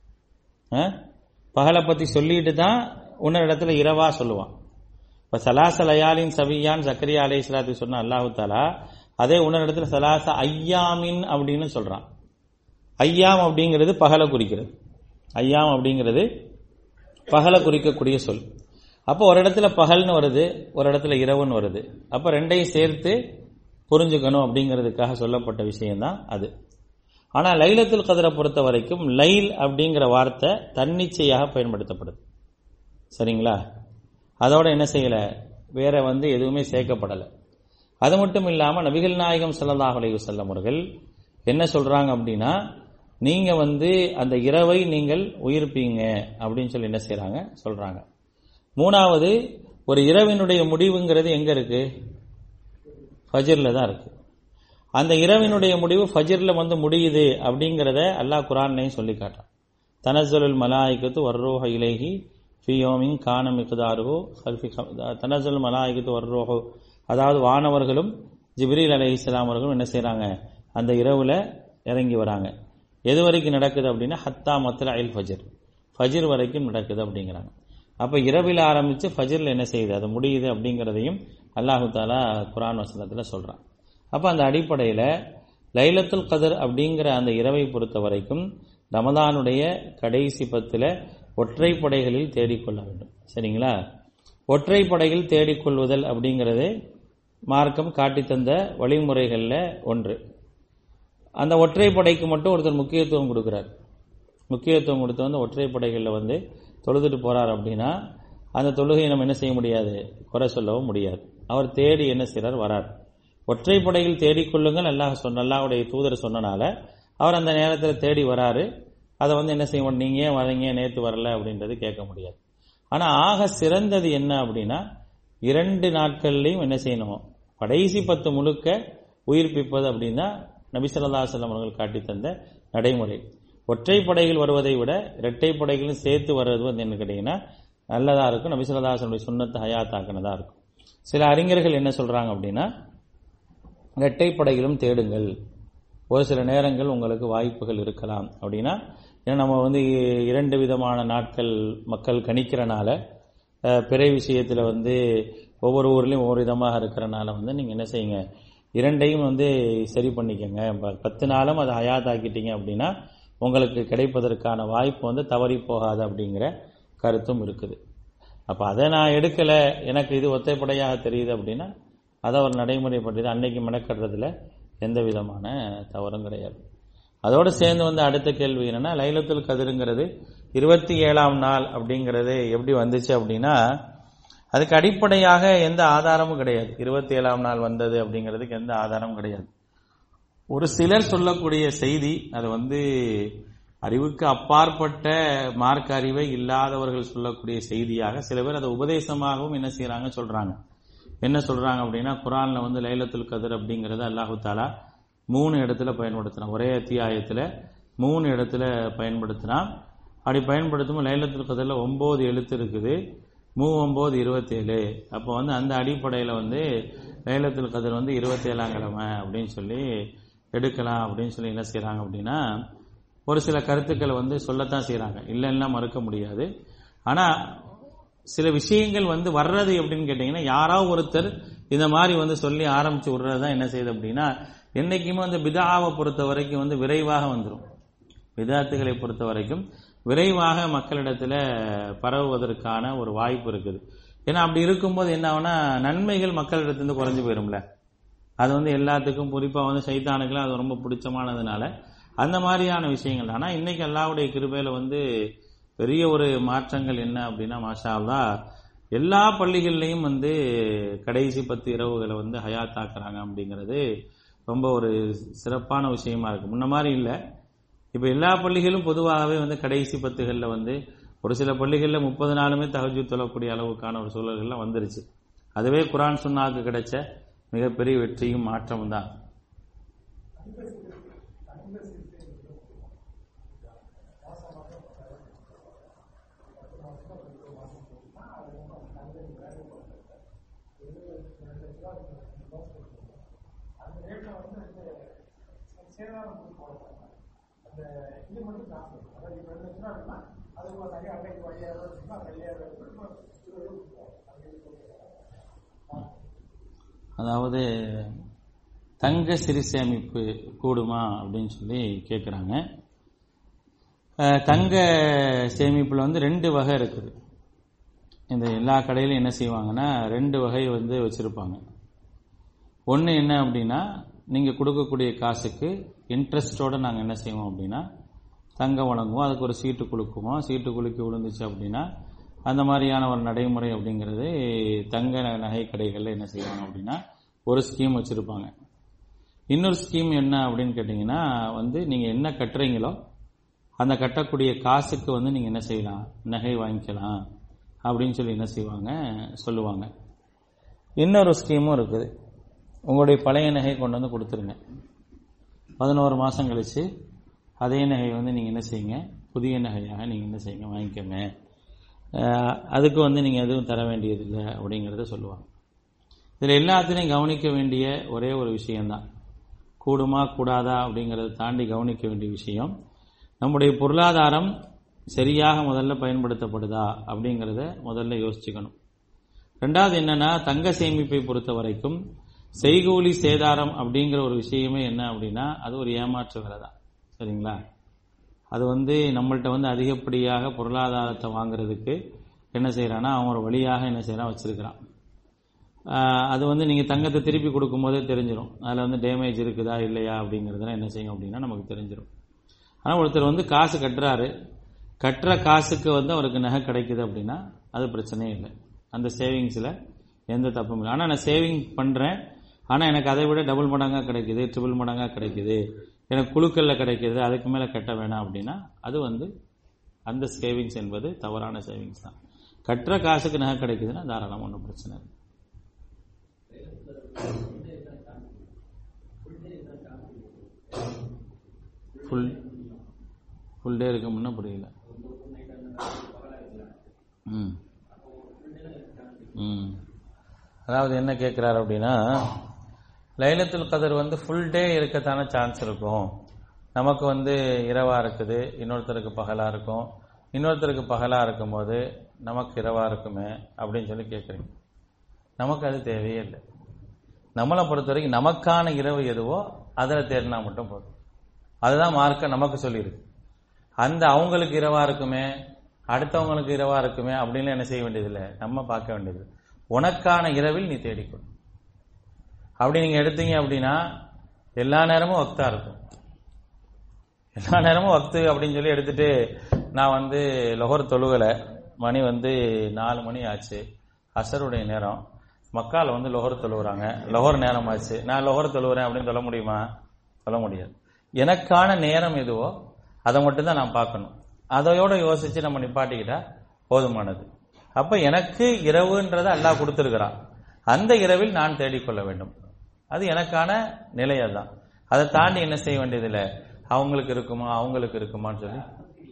ஆ? பகலை பத்தி சொல்லிட்டு தான் இன்னொரு இடத்துல இரவா சொல்லுவான் இப்ப சலாச லயாலின் சவியான் சக்கரியா அலை இஸ்லாத்துக்கு சொன்ன அல்லாஹு தாலா அதே இன்னொரு இடத்துல சலாச ஐயாமின் அப்படின்னு சொல்றான் ஐயாம் அப்படிங்கிறது பகலை குறிக்கிறது ஐயாம் அப்படிங்கிறது பகலை குறிக்கக்கூடிய சொல் அப்போ ஒரு இடத்துல பகல்னு வருது ஒரு இடத்துல இரவுன்னு வருது அப்ப ரெண்டையும் சேர்த்து புரிஞ்சுக்கணும் அப்படிங்கிறதுக்காக சொல்லப்பட்ட விஷயம்தான் அது ஆனா லைலத்துல் கதிரை பொறுத்த வரைக்கும் லைல் அப்படிங்கிற வார்த்தை தன்னிச்சையாக பயன்படுத்தப்படுது சரிங்களா அதோட என்ன செய்யல வேற வந்து எதுவுமே சேர்க்கப்படலை அது மட்டும் இல்லாம நபிகள் நாயகம் ஸல்லல்லாஹு அலைஹி வஸல்லம் அவர்கள் என்ன சொல்றாங்க அப்படின்னா நீங்க வந்து அந்த இரவை நீங்கள் உயிர்ப்பீங்க அப்படின்னு சொல்லி என்ன செய்றாங்க சொல்றாங்க மூணாவது ஒரு இரவினுடைய முடிவுங்கிறது எங்க இருக்கு ஃபஜ்ர்ல தான் இருக்கு அந்த இரவினுடைய முடிவு ஃபஜ்ர்ல வந்து முடியுது அப்படிங்கிறத அல்லாஹ் குரான்லையும் சொல்லி காட்டுறான் தனசலுல் மலாய்க்கத்து வர்ரோஹ இலேஹி ஃபியோமின் கான மிகுதாருஹோ ஹல்ஃபி தனசல் மலாய்க்கத்து வர்ரோஹோ அதாவது வானவர்களும் ஜிப்ரீல் அலை இஸ்லாம் அவர்களும் என்ன செய்றாங்க அந்த இரவுல இறங்கி வராங்க எது வரைக்கும் நடக்குது அப்படின்னா ஹத்தா மத்துல அயில் ஃபஜர் ஃபஜர் வரைக்கும் நடக்குது அப்படிங்கிறாங்க அப்ப இரவில் ஆரம்பிச்சு ஃபஜர்ல என்ன செய்யுது அது முடியுது அப்படிங்கிறதையும் அல்லாஹு தாலா குரான் வசனத்துல சொல்றான் அப்ப அந்த அடிப்படையில லைலத்துல் கதர் அப்படிங்கிற அந்த இரவை பொறுத்த வரைக்கும் ரமதானுடைய கடைசி பத்துல ஒற்றைப்படைகளில் தேடிக்கொள்ள வேண்டும் சரிங்களா ஒற்றைப்படையில் தேடிக்கொள்வதல் அப்படிங்கிறது மார்க்கம் காட்டி தந்த வழிமுறைகள்ல ஒன்று அந்த ஒற்றைப்படைக்கு மட்டும் ஒருத்தர் முக்கியத்துவம் கொடுக்கிறார் முக்கியத்துவம் கொடுத்து வந்து ஒற்றைப்படைகளில் வந்து தொழுதுட்டு போறார் அப்படின்னா அந்த தொழுகையை நம்ம என்ன செய்ய முடியாது குறை சொல்லவும் முடியாது அவர் தேடி என்ன செய்றார் வரார் ஒற்றைப்படையில் தேடிக்கொள்ளுங்கள் அல்லாஹ் சொன்ன அல்லாஹ்வுடைய தூதர் சொன்னனால அவர் அந்த நேரத்தில் தேடி வராரு அதை வந்து என்ன செய்ய முடியும் நீங்க ஏன் வரீங்க நேத்து வரல அப்படின்றது கேட்க முடியாது ஆனா ஆக சிறந்தது என்ன அப்படின்னா இரண்டு நாட்கள்லையும் என்ன செய்யணும் கடைசி பத்து முழுக்க உயிர்ப்பிப்பது அப்படின்னா நபிசல்லா செல்லம் அவர்கள் காட்டி தந்த நடைமுறை ஒற்றைப்படைகள் வருவதை விட இரட்டைப்படைகளும் சேர்த்து வர்றது வந்து என்ன கேட்டீங்கன்னா நல்லதா இருக்கும் நபிசல்லாசனுடைய சுண்ணத்தை ஹயாத்தாக்கினதா இருக்கும் சில அறிஞர்கள் என்ன சொல்றாங்க அப்படின்னா இரட்டைப்படைகளும் தேடுங்கள் ஒரு சில நேரங்கள் உங்களுக்கு வாய்ப்புகள் இருக்கலாம் அப்படின்னா ஏன்னா நம்ம வந்து இரண்டு விதமான நாட்கள் மக்கள் கணிக்கிறனால அஹ், பிறை விஷயத்துல வந்து ஒவ்வொரு ஊர்லயும் ஒவ்வொரு விதமாக இருக்கிறனால வந்து நீங்க என்ன செய்யுங்க இரண்டையும் வந்து சரி பண்ணிக்கங்க ப- பத்து நாளும் அதை ஹயாத்தாக்கிட்டீங்க அப்படின்னா உங்களுக்கு கிடைப்பதற்கான வாய்ப்பு வந்து தவறி போகாது அப்படிங்கிற கருத்தும் இருக்குது அப்ப அதை நான் எடுக்கல எனக்கு இது ஒத்தைப்படையாக தெரியுது அப்படின்னா அதை ஒரு நடைமுறைப்படுத்தி அன்னைக்கு மெனக்கட்டுறதுல எந்த விதமான தவறும் கிடையாது அதோடு சேர்ந்து வந்து அடுத்த கேள்வி என்னன்னா லைலத்துல் கதிருங்கிறது இருபத்தி ஏழாம் நாள் அப்படிங்கிறது எப்படி வந்துச்சு அப்படின்னா அதுக்கு அடிப்படையாக எந்த ஆதாரமும் கிடையாது இருபத்தி ஏழாம் நாள் வந்தது அப்படிங்கிறதுக்கு எந்த ஆதாரமும் கிடையாது ஒரு சிலர் சொல்லக்கூடிய செய்தி அது வந்து அறிவுக்கு அப்பாற்பட்ட மார்க்க அறிவை இல்லாதவர்கள் சொல்லக்கூடிய செய்தியாக சில பேர் அதை உபதேசமாகவும் என்ன செய்றாங்க சொல்றாங்க என்ன சொல்றாங்க அப்படின்னா குரான்ல வந்து லைலத்துல் கதிர் அப்படிங்கறத அல்லாஹு தாலா மூணு இடத்துல பயன்படுத்தினான் ஒரே அத்தியாயத்துல மூணு இடத்துல பயன்படுத்தினான் அப்படி பயன்படுத்தும் லைலத்துல் கதிர்ல ஒன்பது எழுத்து இருக்குது மூ ஒன்பது இருபத்தேழு அப்போ வந்து அந்த அடிப்படையில் வந்து லைலத்துல் கதிர் வந்து இருபத்தேழாம் கிழமை அப்படின்னு சொல்லி எடுக்கலாம் அப்படின்னு சொல்லி என்ன செய்றாங்க அப்படின்னா ஒரு சில கருத்துக்களை வந்து சொல்லத்தான் செய்றாங்க இல்லைன்னா மறுக்க முடியாது ஆனா சில விஷயங்கள் வந்து வர்றது எப்படின்னு கேட்டீங்கன்னா யாராவது ஒருத்தர் இந்த மாதிரி வந்து சொல்லி ஆரம்பிச்சு விடுறது தான் என்ன செய்யுது அப்படின்னா என்னைக்குமே வந்து பிதாவை பொறுத்த வரைக்கும் வந்து விரைவாக வந்துடும் விதாத்துகளை பொறுத்த வரைக்கும் விரைவாக மக்களிடத்துல பரவுவதற்கான ஒரு வாய்ப்பு இருக்குது ஏன்னா அப்படி இருக்கும்போது என்ன ஆகும்னா நன்மைகள் மக்களிடத்திலிருந்து குறைஞ்சு போயிரும்ல அது வந்து எல்லாத்துக்கும் குறிப்பா வந்து சைத்தானுக்குலாம் அது ரொம்ப பிடிச்சமானதுனால அந்த மாதிரியான விஷயங்கள் ஆனா இன்னைக்கு அல்லாவுடைய கிருபையில வந்து பெரிய ஒரு மாற்றங்கள் என்ன அப்படின்னா மாஷா அல்லாஹ் எல்லா பள்ளிகள்லையும் வந்து கடைசி பத்து இரவுகளை வந்து ஹயாத்தாக்குறாங்க அப்படிங்கிறது ரொம்ப ஒரு சிறப்பான விஷயமா இருக்கு முன்ன மாதிரி இல்லை இப்ப எல்லா பள்ளிகளும் பொதுவாகவே வந்து கடைசி பத்துகள்ல வந்து ஒரு சில பள்ளிகள்ல முப்பது நாளுமே தகஜு தொழக்கூடிய அளவுக்கான ஒரு சூழல்கள்லாம் வந்துருச்சு அதுவே குரான் சுன்னாக்கு கிடைச்ச மிகப்பெரிய வெற்றியும் மாற்றமும் தான் அந்த ரேட்டில் வந்து அந்த சேதாரம் வந்து போடுறாங்க அந்த இது மட்டும் காசு இருக்கும். அதாவது இப்போ ரெண்டு லட்சம் ரூபா இருக்குன்னா அதுக்கு ஒரு நகை அன்னைக்கு ஐயாயிரம் ரூபா இருக்குன்னா அது ஐயாயிரம் ரூபா இருக்கும் இப்போ இருபது ரூபா கொடுப்போம். அது இது கொடுக்குறோம். அதாவது தங்க சிறு சேமிப்பு கூடுமா அப்படின்னு சொல்லி கேட்குறாங்க தங்க சேமிப்புல வந்து ரெண்டு வகை இருக்குது இந்த எல்லா கடையிலும் என்ன செய்வாங்கன்னா ரெண்டு வகை வந்து வச்சிருப்பாங்க ஒன்று என்ன அப்படின்னா நீங்கள் கொடுக்கக்கூடிய காசுக்கு இன்ட்ரெஸ்டோட நாங்கள் என்ன செய்வோம் அப்படின்னா தங்கம் வழங்குவோம் அதுக்கு ஒரு சீட்டு குலுக்குவோம் சீட்டு குலுக்கி விழுந்துச்சு அப்படின்னா அந்த மாதிரியான ஒரு நடைமுறை அப்படிங்கிறது தங்க நகை கடைகளில் என்ன செய்வாங்க அப்படின்னா ஒரு ஸ்கீம் வச்சுருப்பாங்க இன்னொரு ஸ்கீம் என்ன அப்படின்னு கேட்டிங்கன்னா வந்து நீங்கள் என்ன கட்டுறீங்களோ அந்த கட்டக்கூடிய காசுக்கு வந்து நீங்கள் என்ன செய்யலாம் நகை வாங்கிக்கலாம் அப்படின்னு சொல்லி என்ன செய்வாங்க சொல்லுவாங்க இன்னொரு ஸ்கீமும் இருக்குது உங்களுடைய பழைய நகை கொண்டு வந்து கொடுத்துருங்க பதினோரு மாதம் கழிச்சு அதே நகையை வந்து நீங்கள் என்ன செய்யுங்க புதிய நகையாக நீங்கள் என்ன செய்யுங்க வாங்கிக்கோங்க அஹ் அதுக்கு வந்து நீங்கள் எதுவும் தர வேண்டியதில்லை அப்படிங்கிறத சொல்லுவாங்க இதில் எல்லாத்துலேயும் கவனிக்க வேண்டிய ஒரே ஒரு விஷயம்தான் கூடுமா கூடாதா அப்படிங்கிறத தாண்டி கவனிக்க வேண்டிய விஷயம் நம்முடைய பொருளாதாரம் சரியாக முதல்ல பயன்படுத்தப்படுதா அப்படிங்கிறத முதல்ல யோசிச்சுக்கணும் ரெண்டாவது என்னன்னா தங்க சேமிப்பை பொறுத்த வரைக்கும் செய்கூலி சேதாரம் அப்படிங்கிற ஒரு விஷயமே என்ன அப்படின்னா அது ஒரு ஏமாற்று வேலை தான் சரிங்களா அது வந்து நம்மள்ட்ட வந்து அதிகப்படியாக பொருளாதாரத்தை வாங்குறதுக்கு என்ன செய்யறான்னா அவன் ஒரு வழியாக என்ன செய்யறான் வச்சிருக்கிறான் ஆஹ் அது வந்து நீங்க தங்கத்தை திருப்பி கொடுக்கும்போதே தெரிஞ்சிடும் அதுல வந்து டேமேஜ் இருக்குதா இல்லையா அப்படிங்கறதெல்லாம் என்ன செய்யும் அப்படின்னா நமக்கு தெரிஞ்சிடும் ஆனா ஒருத்தர் வந்து காசு கட்டுறாரு கட்டுற காசுக்கு வந்து அவருக்கு நகை கிடைக்குது அப்படின்னா அது பிரச்சனையே இல்லை அந்த சேவிங்ஸ்ல எந்த தப்பும் இல்லை ஆனா நான் சேவிங் பண்றேன் ஆனா எனக்கு அதை விட டபுள் மடங்கா கிடைக்குது ட்ரிபிள் மடங்கா கிடைக்குது எனக்கு குழுக்கள்ல கிடைக்குது அதுக்கு மேல கட்ட வேணாம் அப்படின்னா அது வந்து அந்த சேவிங்ஸ் என்பது தவறான சேவிங்ஸ் தான் கட்டுற காசுக்கு நகை கிடைக்குதுன்னா தாராளம் ஒன்றும் பிரச்சனை இல்லை ஃபுல் ஃபுல் டே இருக்க முன்ன புரியல ம் ம் அதாவது என்ன கேட்குறாரு அப்படின்னா லைலத்துல் கதர் வந்து ஃபுல் டே இருக்கத்தான சான்ஸ் இருக்கும் நமக்கு வந்து இரவா இருக்குது இன்னொருத்தருக்கு பகலா இருக்கும் இன்னொருத்தருக்கு பகலா இருக்கும்போது நமக்கு இரவா இருக்குமே அப்படின்னு சொல்லி கேட்குறீங்க நமக்கு அது தேவையே இல்லை நம்மளை பொறுத்த வரைக்கும் நமக்கான இரவு எதுவோ அதில் தேடினா மட்டும் போதும் அதுதான் மார்க்க நமக்கு சொல்லியிருக்கு அந்த அவங்களுக்கு இரவா இருக்குமே அடுத்தவங்களுக்கு இரவா இருக்குமே அப்படின்னு என்ன செய்ய வேண்டியதில்லை நம்ம பார்க்க வேண்டியது உனக்கான இரவில் நீ தேடிக்கொள் அப்படி நீங்க எடுத்தீங்க அப்படின்னா எல்லா நேரமும் வக்தா இருக்கும் எல்லா நேரமும் வக்து அப்படின்னு சொல்லி எடுத்துட்டு நான் வந்து லொஹர் தொழுகலை மணி வந்து நாலு மணி ஆச்சு அசருடைய நேரம் மக்கால வந்து லொஹர் தொழுகிறாங்க லொஹர் நேரம் ஆச்சு நான் லொஹர் தொழுகிறேன் அப்படின்னு சொல்ல முடியுமா சொல்ல முடியாது எனக்கான நேரம் எதுவோ அதை மட்டும்தான் நான் பார்க்கணும் அதையோட யோசிச்சு நம்ம நிப்பாட்டிக்கிட்டா போதுமானது அப்ப எனக்கு இரவுன்றதை அல்லாஹ் கொடுத்திருக்கிறான் அந்த இரவில் நான் தேடிக்கொள்ள வேண்டும் அது எனக்கான நிலை அதுதான் அதை தாண்டி என்ன செய்ய வேண்டியதில்லை அவங்களுக்கு இருக்குமா அவங்களுக்கு இருக்குமான்னு சொல்லி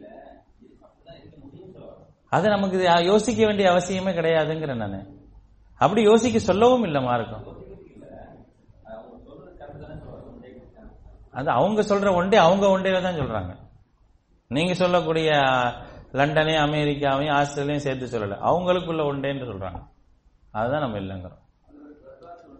அது நமக்கு இது யோசிக்க வேண்டிய அவசியமே கிடையாதுங்கிறேன் நான் அப்படி யோசிக்க சொல்லவும் இல்லை மார்க்கம் அது அவங்க சொல்ற ஒன்றே அவங்க ஒன்றே தான் சொல்றாங்க நீங்க சொல்லக்கூடிய லண்டனையும் அமெரிக்காவையும் ஆஸ்திரேலியாவையும் சேர்த்து சொல்லல அவங்களுக்குள்ள ஒன்றேன்னு சொல்றாங்க அதுதான் நம்ம இல்லைங்கிறோம்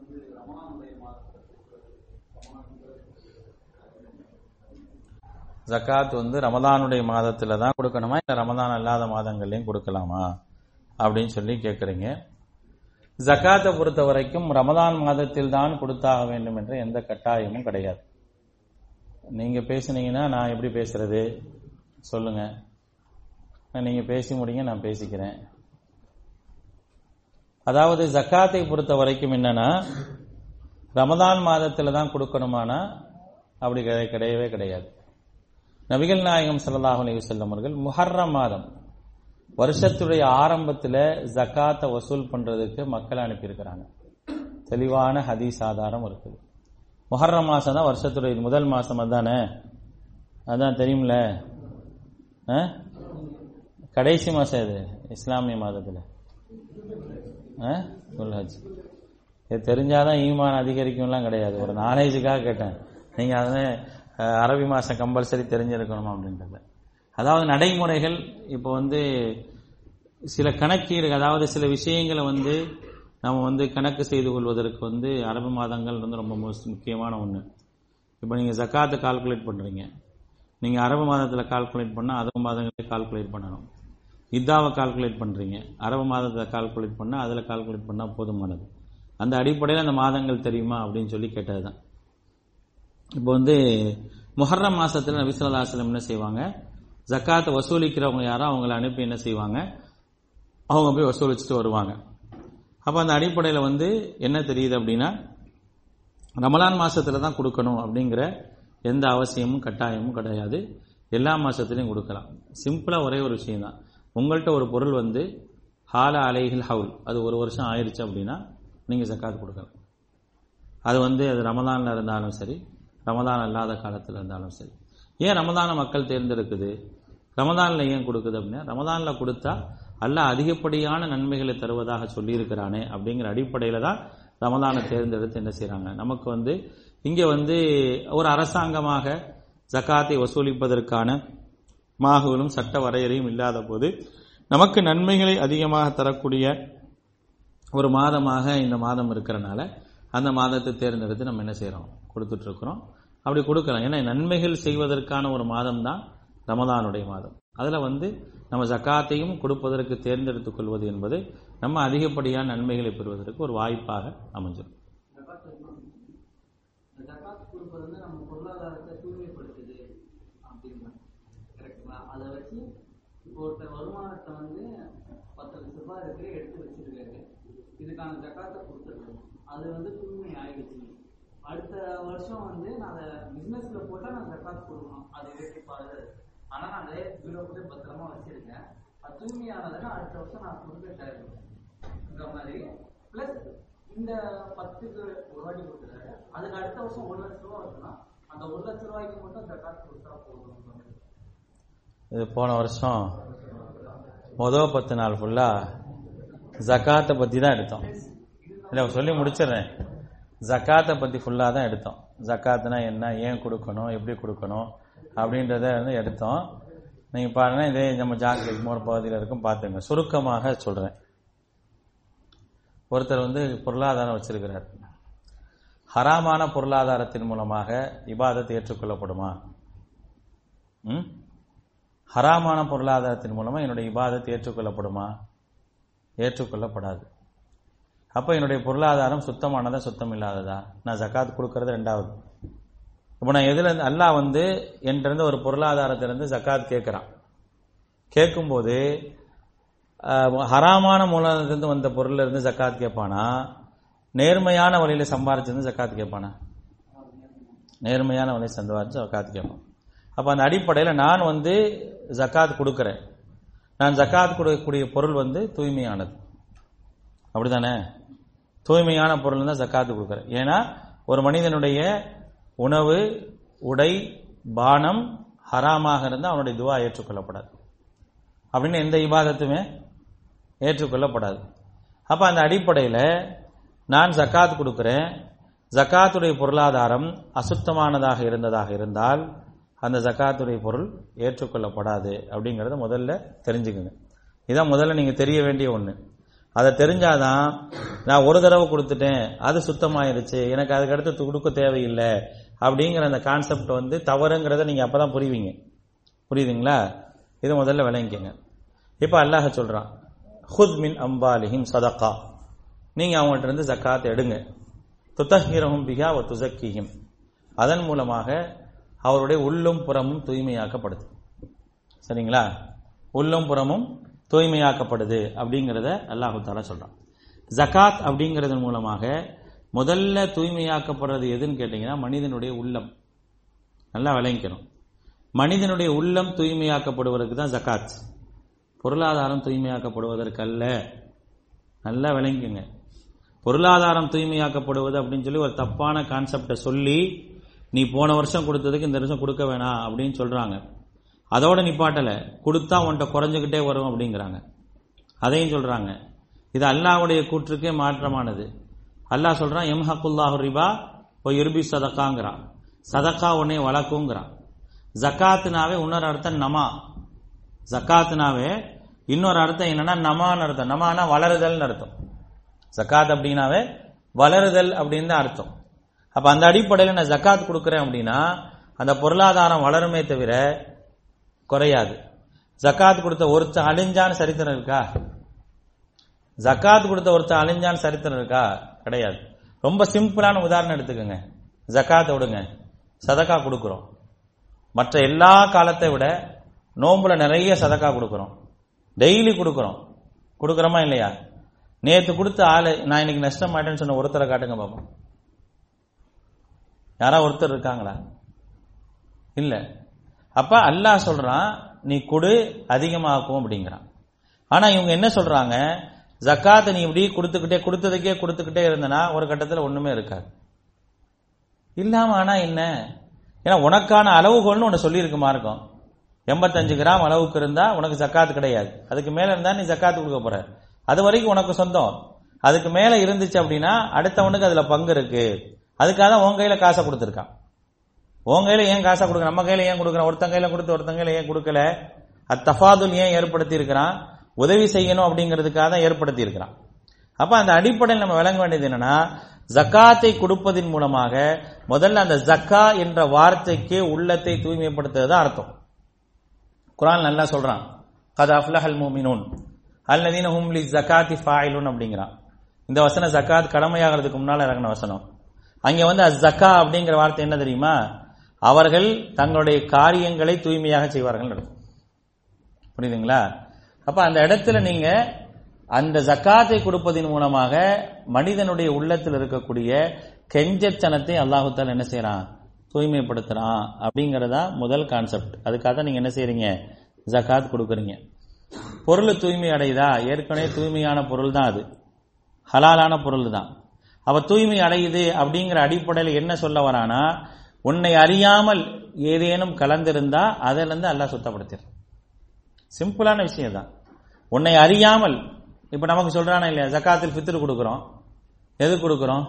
ஜக்காத் வந்து ரமதானுடைய மாதத்துல தான் கொடுக்கணுமா இல்ல ரமதான் அல்லாத மாதங்கள்லயும் கொடுக்கலாமா அப்படின்னு சொல்லி கேக்குறீங்க ஜக்காத்தை பொறுத்த வரைக்கும் ரமதான் மாதத்தில் தான் கொடுத்தாக வேண்டும் என்ற எந்த கட்டாயமும் கிடையாது நீங்க பேசுனீங்கன்னா நான் எப்படி பேசுறது சொல்லுங்க நீங்க பேசி முடிங்க நான் பேசிக்கிறேன் அதாவது ஜக்காத்தை பொறுத்த வரைக்கும் என்னன்னா ரமதான் மாதத்துல தான் கொடுக்கணுமானா அப்படி கிடை- கிடையவே கிடையாது நபிகள் நாயகம் ஸல்லல்லாஹு அலைஹி வஸல்லம் அவர்கள் முஹர்ரம் மாதம் வருஷத்துடைய ஆரம்பத்துல ஜக்காத்தை வசூல் பண்றதுக்கு மக்களை அனுப்பியிருக்கிறாங்க தெளிவான ஹதீஸ் ஆதாரம் இருக்குது முஹர்ரம் மாசம் தான் வருஷத்துடைய முதல் மாசம் அதானே அதான் தெரியும்ல ஆ? கடைசி மாசம் இது இஸ்லாமிய மாதத்துல ஆ? துல்ஹஜ் இது தெரிஞ்சாதான் ஈமான் அதிகரிக்கும்லாம் கிடையாது ஒரு நாலேஜுக்காக கேட்டேன் நீங்க அதனை அஹ், அரபி மாசம் கம்பல்சரி தெரிஞ்சிருக்கணும் அப்படின்றது அதாவது நடைமுறைகள் இப்போ வந்து சில கணக்கீடு அதாவது சில விஷயங்களை வந்து நம்ம வந்து கணக்கு செய்து கொள்வதற்கு வந்து அரபு மாதங்கள் வந்து ரொம்ப மோஸ்ட் முக்கியமான ஒன்று இப்போ நீங்கள் ஜக்காத்தை கால்குலேட் பண்ணுறீங்க நீங்கள் அரபு மாதத்தில் கால்குலேட் பண்ணால் அரபு மாதங்களே கால்குலேட் பண்ணணும் இதாவை கால்குலேட் பண்ணுறீங்க அரபு மாதத்தில் கால்குலேட் பண்ணால் அதில் கால்குலேட் பண்ணால் போதுமானது அந்த அடிப்படையில் அந்த மாதங்கள் தெரியுமா அப்படின்னு சொல்லி கேட்டது தான் இப்போ வந்து முஹர்ரம் மாசத்துல நபி ஸல்லல்லாஹு அலைஹி வஸல்லம் என்ன செய்வாங்க ஜக்காத்தை வசூலிக்கிறவங்க யாரோ அவங்கள அனுப்பி என்ன செய்வாங்க அவங்க போய் வசூலிச்சுட்டு வருவாங்க அப்ப அந்த அடிப்படையில் வந்து என்ன தெரியுது அப்படின்னா ரமலான் மாசத்துல தான் கொடுக்கணும் அப்படிங்கிற எந்த அவசியமும் கட்டாயமும் கிடையாது எல்லா மாசத்துலயும் கொடுக்கலாம் சிம்பிளா ஒரே ஒரு விஷயம் தான் உங்கள்கிட்ட ஒரு பொருள் வந்து ஹால அலைஹில் ஹவுல் அது ஒரு வருஷம் ஆயிடுச்சு அப்படின்னா நீங்க ஜக்காத் கொடுக்கலாம் அது வந்து அது ரமதான்ல இருந்தாலும் சரி ரமதான் அல்லாத காலத்தில் இருந்தாலும் சரி ஏன் ரமதான மக்கள் தேர்ந்தெடுக்குது ரமதான்ல ஏன் கொடுக்குது அப்படின்னா ரமதான்ல கொடுத்தா அல்லாஹ் அதிகப்படியான நன்மைகளை தருவதாக சொல்லியிருக்கிறானே அப்படிங்கிற அடிப்படையில தான் ரமதானை தேர்ந்தெடுத்து என்ன செய்றாங்க நமக்கு வந்து இங்க வந்து ஒரு அரசாங்கமாக ஜக்காத்தை வசூலிப்பதற்கான மாகுகளும் சட்ட வரையறையும் இல்லாத போது நமக்கு நன்மைகளை அதிகமாக தரக்கூடிய ஒரு மாதமாக இந்த மாதம் இருக்கிறனால அந்த மாதத்தை தேர்ந்தெடுத்து நம்ம என்ன செய்றோம் கொடுத்துட்டு இருக்கிறோம் அப்படி கொடுக்கலாம் ஏன்னா நன்மைகள் செய்வதற்கான ஒரு மாதம் தான் ரமதானுடைய மாதம் அதுல வந்து நம்ம ஜக்காத்தையும் கொடுப்பதற்கு தேர்ந்தெடுத்துக் கொள்வது என்பது நம்ம அதிகப்படியான நன்மைகளை பெறுவதற்கு ஒரு வாய்ப்பாக அமைஞ்சிடும் ஜகாத் இருக்கணும். இந்த ஜகாத் கொடுப்பது வந்து நம்ம பொருளாதாரத்தை தூய்மைப்படுத்துது அப்படின்னா கரெக்டுங்களா அதை வச்சு இப்போ ஒருத்தர் வருமானத்தை வந்து பத்து லட்ச ரூபாய் இருக்கு எடுத்து வச்சிருக்காரு இதுக்கான ஜகாத்தை கொடுத்துருக்கு அது வந்து தூய்மை ஆயிடுச்சு அடுத்த வருஷம் வந்து நான் அதை பிஸ்னஸ்ல போட்டால் நான் ஜகாத் கொடுக்கணும் அது வேட்டிப்பாடு ஆனால் நான் அதே பீரோ கூட பத்திரமா வச்சிருக்கேன் அது தூய்மையானதுன்னா அடுத்த வருஷம் நான் கொடுக்க தேவைப்படுற மாதிரி ப்ளஸ் இந்த பத்துக்கு ஒரு வாட்டி கொடுக்குறாரு அதுக்கு அடுத்த வருஷம் ஒரு லட்ச ரூபா வருதுன்னா அந்த ஒரு லட்ச ரூபாய்க்கு மட்டும் ஜக்காத் கொடுத்தா போதும் இது போன வருஷம் மொதல் பத்து நாள் ஃபுல்லா ஜக்காத்தை பத்தி தான் எடுத்தோம் இல்லை சொல்லி முடிச்சிடுறேன் ஜக்காத்தை பத்தி ஃபுல்லா தான் எடுத்தோம் ஜக்காத்துனா என்ன ஏன் கொடுக்கணும் எப்படி கொடுக்கணும் அப்படின்றத வந்து எடுத்தோம் நீங்க பாருங்க இதே நம்ம ஜாக் எக்மோர் பகுதியில் இருக்கும் பார்த்துங்க சுருக்கமாக சொல்றேன் ஒருத்தர் வந்து பொருளாதாரம் வச்சிருக்கிறார் ஹராமான பொருளாதாரத்தின் மூலமாக இபாதத் ஏற்றுக்கொள்ளப்படுமா ம் ஹராமான பொருளாதாரத்தின் மூலமா என்னுடைய இபாதத் ஏற்றுக்கொள்ளப்படுமா ஏற்றுக்கொள்ளப்படாது அப்ப என்னுடைய பொருளாதாரம் சுத்தமானதா சுத்தம் இல்லாததா நான் ஜக்காத் கொடுக்கறது ரெண்டாவது இப்போ நான் எதுல இருந்து அல்லாஹ் வந்து என்கிட்ட இருந்து ஒரு பொருளாதாரத்திலிருந்து ஜக்காத் கேட்கிறான் கேட்கும்போது அஹ், ஹராமான மூலத்திலிருந்து வந்த பொருள்ல இருந்து ஜக்காத் கேட்பானா நேர்மையான வழியில சம்பாரிச்சிருந்து ஜக்காத் கேட்பானா நேர்மையான வழியை சம்பாரிச்சு ஜக்காத் கேட்பான் அப்ப அந்த அடிப்படையில நான் வந்து ஜக்காத் கொடுக்கிறேன் நான் ஜக்காத் கொடுக்கக்கூடிய பொருள் வந்து தூய்மையானது அப்படிதானே தூய்மையான பொருள் தான் ஜக்காத்து கொடுக்குறேன் ஏன்னா ஒரு மனிதனுடைய உணவு உடை பானம் ஹராமாக இருந்தால் அவனுடைய துவா ஏற்றுக்கொள்ளப்படாது அப்படின்னு எந்த இபாதத்துமே ஏற்றுக்கொள்ளப்படாது அப்ப அந்த அடிப்படையில் நான் ஜக்காத் கொடுக்கிறேன் ஜக்காத்துடைய பொருளாதாரம் அசுத்தமானதாக இருந்ததாக இருந்தால் அந்த ஜக்காத்துடைய பொருள் ஏற்றுக்கொள்ளப்படாது அப்படிங்கறத முதல்ல தெரிஞ்சுக்கங்க இதான் முதல்ல நீங்க தெரிய வேண்டிய ஒண்ணு அதை தெரிஞ்சாதான் நான் ஒரு தடவை கொடுத்துட்டேன் அது சுத்தமாயிருச்சு எனக்கு அதுக்கு அடுத்து கொடுக்க தேவையில்லை அப்படிங்கிற அந்த கான்செப்ட் வந்து தவறுங்கிறத நீங்க அப்பதான் புரிவீங்க புரியுதுங்களா இது முதல்ல விளங்கிக்கங்க இப்ப அல்லாஹ் சொல்றான் ஹுத் மின் அம்பாலிஹிம் சதகா நீங்க அவங்கள்ட்ட இருந்து ஜக்காத் எடுங்க துத்தஹிரஹும் பிஹா வ துசக்கிஹிம் அதன் மூலமாக அவருடைய உள்ளும் புறமும் தூய்மையாக்கப்படுது சரிங்களா உள்ளும் புறமும் தூய்மையாக்கப்படுது அப்படிங்கிறத அல்லாஹு தாலா சொல்றான் ஜகாத் அப்படிங்கிறதன் மூலமாக முதல்ல தூய்மையாக்கப்படுறது எதுன்னு கேட்டீங்கன்னா மனிதனுடைய உள்ளம் நல்லா விளங்கிக்கணும் மனிதனுடைய உள்ளம் தூய்மையாக்கப்படுவதற்கு தான் ஜகாத் பொருளாதாரம் தூய்மையாக்கப்படுவதற்கல்ல நல்லா விளங்கிக்கங்க பொருளாதாரம் தூய்மையாக்கப்படுவது அப்படின்னு சொல்லி ஒரு தப்பான கான்செப்டை சொல்லி நீ போன வருஷம் கொடுத்ததுக்கு இந்த வருஷம் கொடுக்க வேணாம் அப்படின்னு சொல்றாங்க அதோட நிப்பாட்டல கொடுத்தா உன்கிட்ட குறைஞ்சுக்கிட்டே வரும் அப்படிங்கிறாங்க அதையும் சொல்றாங்க இது அல்லாஹ்வுடைய கூற்றுக்கே மாற்றமானது அல்லாஹ் சொல்றான் எம் ஹக்குல்லாஹு ரிபா ஓ இருபி சதக்காங்கிறான் சதக்கா உன்னை வளர்க்குங்கிறான் ஜக்காத்துனாவே இன்னொரு அர்த்தம் நமா ஜக்காத்துனாவே இன்னொரு அர்த்தம் என்னன்னா நமான்னு அர்த்தம் நமானா வளருதல்னு அர்த்தம் ஜக்காத் அப்படின்னாவே வளருதல் அப்படின்னு தான் அர்த்தம் அப்ப அந்த அடிப்படையில் நான் ஜக்காத் கொடுக்குறேன் அப்படின்னா அந்த பொருளாதாரம் வளருமே தவிர குறையாது ஜக்காத் கொடுத்த ஒருத்தன் அழிஞ்சான்னு சரித்திரம் இருக்கா ஜக்காத் கொடுத்த ஒருத்தன் அழிஞ்சான்னு சரித்திரம் இருக்கா கிடையாது ரொம்ப சிம்பிளான உதாரணம் எடுத்துக்கோங்க ஜக்காத்தை விடுங்க சதக்கா கொடுக்குறோம் மற்ற எல்லா காலத்தை விட நோம்புல நிறைய சதக்கா கொடுக்குறோம் டெய்லி கொடுக்குறோம் கொடுக்குறோமா இல்லையா நேத்து கொடுத்த ஆளு நான் இன்னைக்கு நஷ்டம் ஆயிட்டேன்னு சொன்ன ஒருத்தரை காட்டுங்க பாப்போம் யாரா ஒருத்தர் இருக்காங்களா இல்ல அப்ப அல்லாஹ் சொல்றான் நீ கொடு அதிகமாக்கும் அப்படிங்கிறான் ஆனா இவங்க என்ன சொல்றாங்க ஜக்காத்தை நீ இப்படி கொடுத்துக்கிட்டே கொடுத்ததுக்கே கொடுத்துக்கிட்டே இருந்தனா ஒரு கட்டத்துல ஒண்ணுமே இருக்காது இல்லாம ஆனா என்ன ஏன்னா உனக்கான அளவுகோல்னு ஒன்று சொல்லியிருக்குமா இருக்கும் எண்பத்தஞ்சு கிராம் அளவுக்கு இருந்தா உனக்கு ஜக்காத்து கிடையாது அதுக்கு மேல இருந்தா நீ ஜக்காத்து கொடுக்க போற அது வரைக்கும் உனக்கு சொந்தம் அதுக்கு மேல இருந்துச்சு அப்படின்னா அடுத்தவனுக்கு அதுல பங்கு இருக்கு அதுக்காக தான் உன் கையில காசை கொடுத்துருக்கான் உன் கையில ஏன் காசை கொடுக்க நம்ம கையில ஏன் கொடுக்குறான் ஒருத்தன் கையில கொடுத்து ஒருத்தன் கையில ஏன் கொடுக்கல அது தஃபாதுல் ஏன் ஏற்படுத்தி இருக்கிறான் உதவி செய்யணும் அப்படிங்கிறதுக்காக தான் ஏற்படுத்தி இருக்கிறான் அப்ப அந்த அடிப்படையில் நம்ம விளங்க வேண்டியது என்னன்னா ஜக்காத்தை கொடுப்பதின் மூலமாக முதல்ல அந்த ஜக்கா என்ற வார்த்தைக்கு உள்ளத்தை தூய்மைப்படுத்துறது தான் அர்த்தம் குரான் நல்லா சொல்றான் கத் அஃப்லஹல் மூமினூன் அல்லதீன ஹும் லி ஜகாத்தி ஃபாயிலுன் அப்படிங்கிறான் இந்த வசனம் ஜக்காத் கடமையாகிறதுக்கு முன்னால இறங்கின வசனம் அங்க வந்து ஜக்கா அப்படிங்கிற வார்த்தை என்ன தெரியுமா அவர்கள் தங்களுடைய காரியங்களை தூய்மையாக செய்வார்கள் நடக்கும் புரியுதுங்களா அப்ப அந்த இடத்துல நீங்க அந்த ஜக்காத்தை கொடுப்பதன் மூலமாக மனிதனுடைய உள்ளத்தில் இருக்கக்கூடிய கெஞ்சத்தனத்தை அல்லாஹுத்தால் என்ன செய்யறான் தூய்மைப்படுத்துறான் அப்படிங்கறதா முதல் கான்செப்ட் அதுக்காக தான் நீங்க என்ன செய்றீங்க ஜக்காத் கொடுக்குறீங்க பொருள் தூய்மை அடையுதா ஏற்கனவே தூய்மையான பொருள் தான் அது ஹலாலான பொருள் தான் அவ தூய்மை அடையுது அப்படிங்கிற அடிப்படையில் என்ன சொல்ல வரானா உன்னை அறியாமல் ஏதேனும் கலந்திருந்தா அதிலிருந்து இருந்து அல்லாஹ் சுத்தப்படுத்திடுறான் சிம்பிளான விஷயம் தான் உன்னை அறியாமல் இப்ப நமக்கு சொல்றானா இல்லையா ஜக்காத்தில் ஃபித்ர் கொடுக்குறோம் எது கொடுக்குறோம்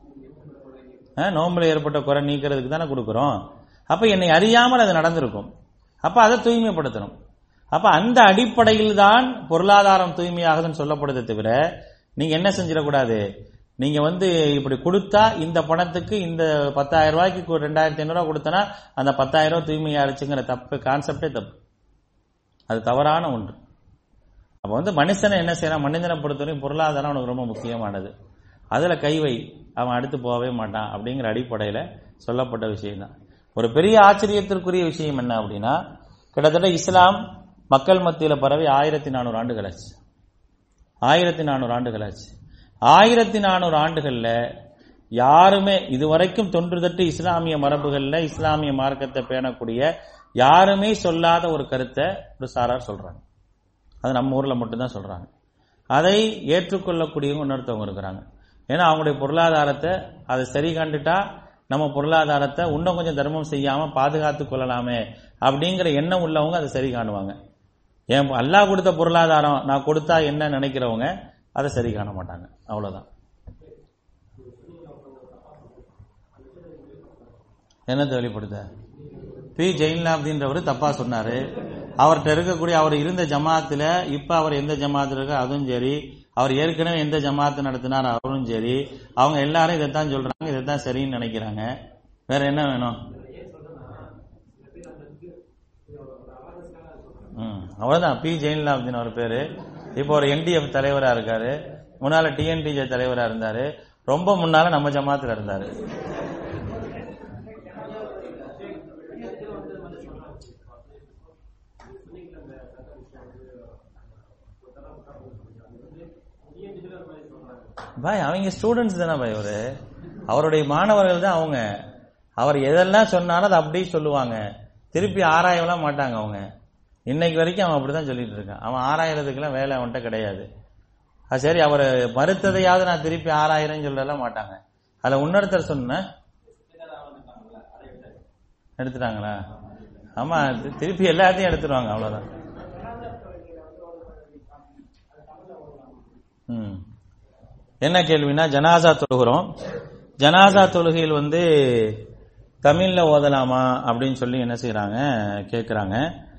அஹ், நோம்புல ஏற்பட்ட குறை நீக்கிறதுக்கு தானே கொடுக்குறோம் அப்ப என்னை அறியாமல் அது நடந்திருக்கும் அப்ப அதை தூய்மைப்படுத்தணும் அப்ப அந்த அடிப்படையில் தான் பொருளாதாரம் தூய்மையாகுதுன்னு சொல்லப்படுதே தவிர நீங்க என்ன செஞ்சிடக்கூடாது நீங்க வந்து இப்படி கொடுத்தா இந்த பணத்துக்கு இந்த பத்தாயிரம் ரூபாய்க்கு ஒரு ரெண்டாயிரத்தி ஐநூறு ரூபாய் கொடுத்தனா அந்த பத்தாயிரம் ரூபாய் தூய்மையாருச்சுங்கிற தப்பு கான்செப்டே தப்பு அது தவறான ஒன்று அப்ப வந்து மனுஷனை என்ன செய்யறான் மனிதனை பொறுத்தவரைக்கும் பொருளாதாரம் அவனுக்கு ரொம்ப முக்கியமானது அதுல கை வை அவன் அடுத்து போகவே மாட்டான் அப்படிங்கிற அடிப்படையில சொல்லப்பட்ட விஷயம் தான் ஒரு பெரிய ஆச்சரியத்திற்குரிய விஷயம் என்ன அப்படின்னா கிட்டத்தட்ட இஸ்லாம் மக்கள் மத்தியில பரவி ஆயிரத்தி நானூறு ஆண்டுகள் ஆச்சு ஆயிரத்தி நானூறு ஆண்டுகள் ஆச்சு ஆயிரத்தி நானூறு ஆண்டுகள்ல யாருமே இதுவரைக்கும் தொன்று தட்டு இஸ்லாமிய மரபுகள்ல இஸ்லாமிய மார்க்கத்தை பேணக்கூடிய யாருமே சொல்லாத ஒரு கருத்தை ஒரு சாரார் சொல்றாங்க அது நம்ம ஊர்ல மட்டும்தான் சொல்றாங்க அதை ஏற்றுக்கொள்ளக்கூடியவங்க இன்னொருத்தவங்க இருக்கிறாங்க ஏன்னா அவங்களுடைய பொருளாதாரத்தை அதை சரி கண்டுட்டா நம்ம பொருளாதாரத்தை இன்னும் கொஞ்சம் தர்மம் செய்யாம பாதுகாத்து கொள்ளலாமே அப்படிங்கிற எண்ணம் உள்ளவங்க அதை சரி காணுவாங்க ஏன் அல்லாஹ் கொடுத்த பொருளாதாரம் நான் கொடுத்தா என்ன நினைக்கிறவங்க அதை சரி காண மாட்டாங்க அவ்வளவுதான் என்னத்தை வெளிப்படுத்த பி ஜெயின்லாப்தின்றவர் தப்பா சொன்னாரு அவர்கிட்ட இருக்கக்கூடிய அவர் இருந்த ஜமாத்துல இப்ப அவர் எந்த ஜமாத்துல இருக்கோ அதுவும் சரி அவர் ஏற்கனவே எந்த ஜமாத்து நடத்தினார் அவரும் சரி அவங்க எல்லாரும் இதைத்தான் சொல்றாங்க இதைத்தான் சரின்னு நினைக்கிறாங்க வேற என்ன வேணும் ம் அவ்வளவுதான் பி ஜெயின்லாப்தின் அவர் பேரு இப்போ ஒரு என்டிஎஃப் தலைவரா இருக்காரு முன்னால டிஎன்டிஜே தலைவரா இருந்தாரு ரொம்ப முன்னால நம்ம ஜமாத்துல இருந்தாரு பாய் அவங்க ஸ்டூடெண்ட்ஸ் தானே பாய் அவரு அவருடைய மாணவர்கள் தான் அவங்க அவர் எதெல்லாம் சொன்னாலும் அதை அப்படியே சொல்லுவாங்க திருப்பி ஆராயலாம் மாட்டாங்க அவங்க இன்னைக்கு வரைக்கும் அவன் அப்படிதான் சொல்லிட்டு இருக்கான் அவன் ஆராயறதுக்கெல்லாம் வேலை அவன்கிட்ட கிடையாது அது சரி அவர் மறுத்ததையாவது நான் திருப்பி ஆறாயிரம் சொல்லலாம் மாட்டாங்க அதுல இன்னொருத்தர் சொன்ன எடுத்துட்டாங்களா ஆமா தி- திருப்பி எல்லாத்தையும் எடுத்துருவாங்க அவ்வளவுதான் ம். என்ன கேள்வினா ஜனாசா தொழுகிறோம் ஜனாசா தொழுகையில் வந்து தமிழ்ல ஓதலாமா அப்படின்னு சொல்லி என்ன செய்றாங்க கேட்குறாங்க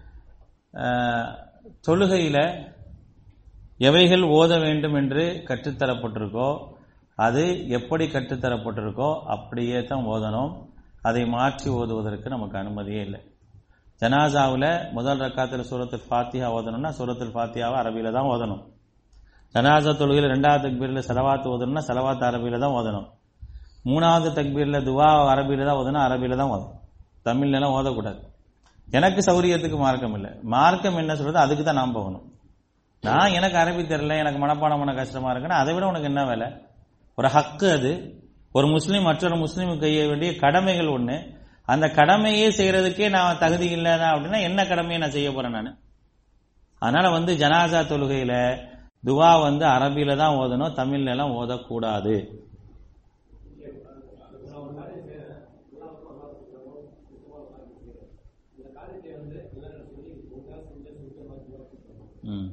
தொழுகையில எவைகள் ஓத வேண்டும் என்று கற்றுத்தரப்பட்டிருக்கோ அது எப்படி கற்றுத்தரப்பட்டிருக்கோ அப்படியே தான் ஓதணும் அதை மாற்றி ஓதுவதற்கு நமக்கு அனுமதியே இல்லை ஜனாசாவில் முதல் ரக்காத்தில் சூரத்துல் ஃபாத்தியா ஓதணும்னா சூரத்துல் ஃபாத்தியாவை அரபியில தான் ஓதணும் ஜனாசா தொழுகையில் ரெண்டாவது தக்பீரில் செலவாத்து ஓதணும்னா செலவாத்து அரபியில தான் ஓதணும் மூணாவது தக்பீரில் துவா அரபியில தான் ஓதணும் அரபியில தான் ஓதணும் தமிழ்லாம் ஓதக்கூடாது எனக்கு சௌரியத்துக்கு மார்க்கம் இல்லை மார்க்கம் என்ன சொல்றது அதுக்கு தான் நான் போகணும் நான் எனக்கு அரபி தெரியல எனக்கு மனப்பாடம் பண்ண கஷ்டமா இருக்குன்னா அதை விட உனக்கு என்ன வேலை ஒரு ஹக்கு அது ஒரு முஸ்லீம் மற்றொரு முஸ்லீமுக்கு செய்ய வேண்டிய கடமைகள் ஒண்ணு அந்த கடமையே செய்யறதுக்கே நான் தகுதி இல்லைனா அப்படின்னா என்ன கடமையை நான் செய்ய போறேன் நான் அதனால வந்து ஜனாசா தொழுகையில துவா வந்து அரபியில தான் ஓதணும் தமிழ்ல எல்லாம் ஓதக்கூடாது ம்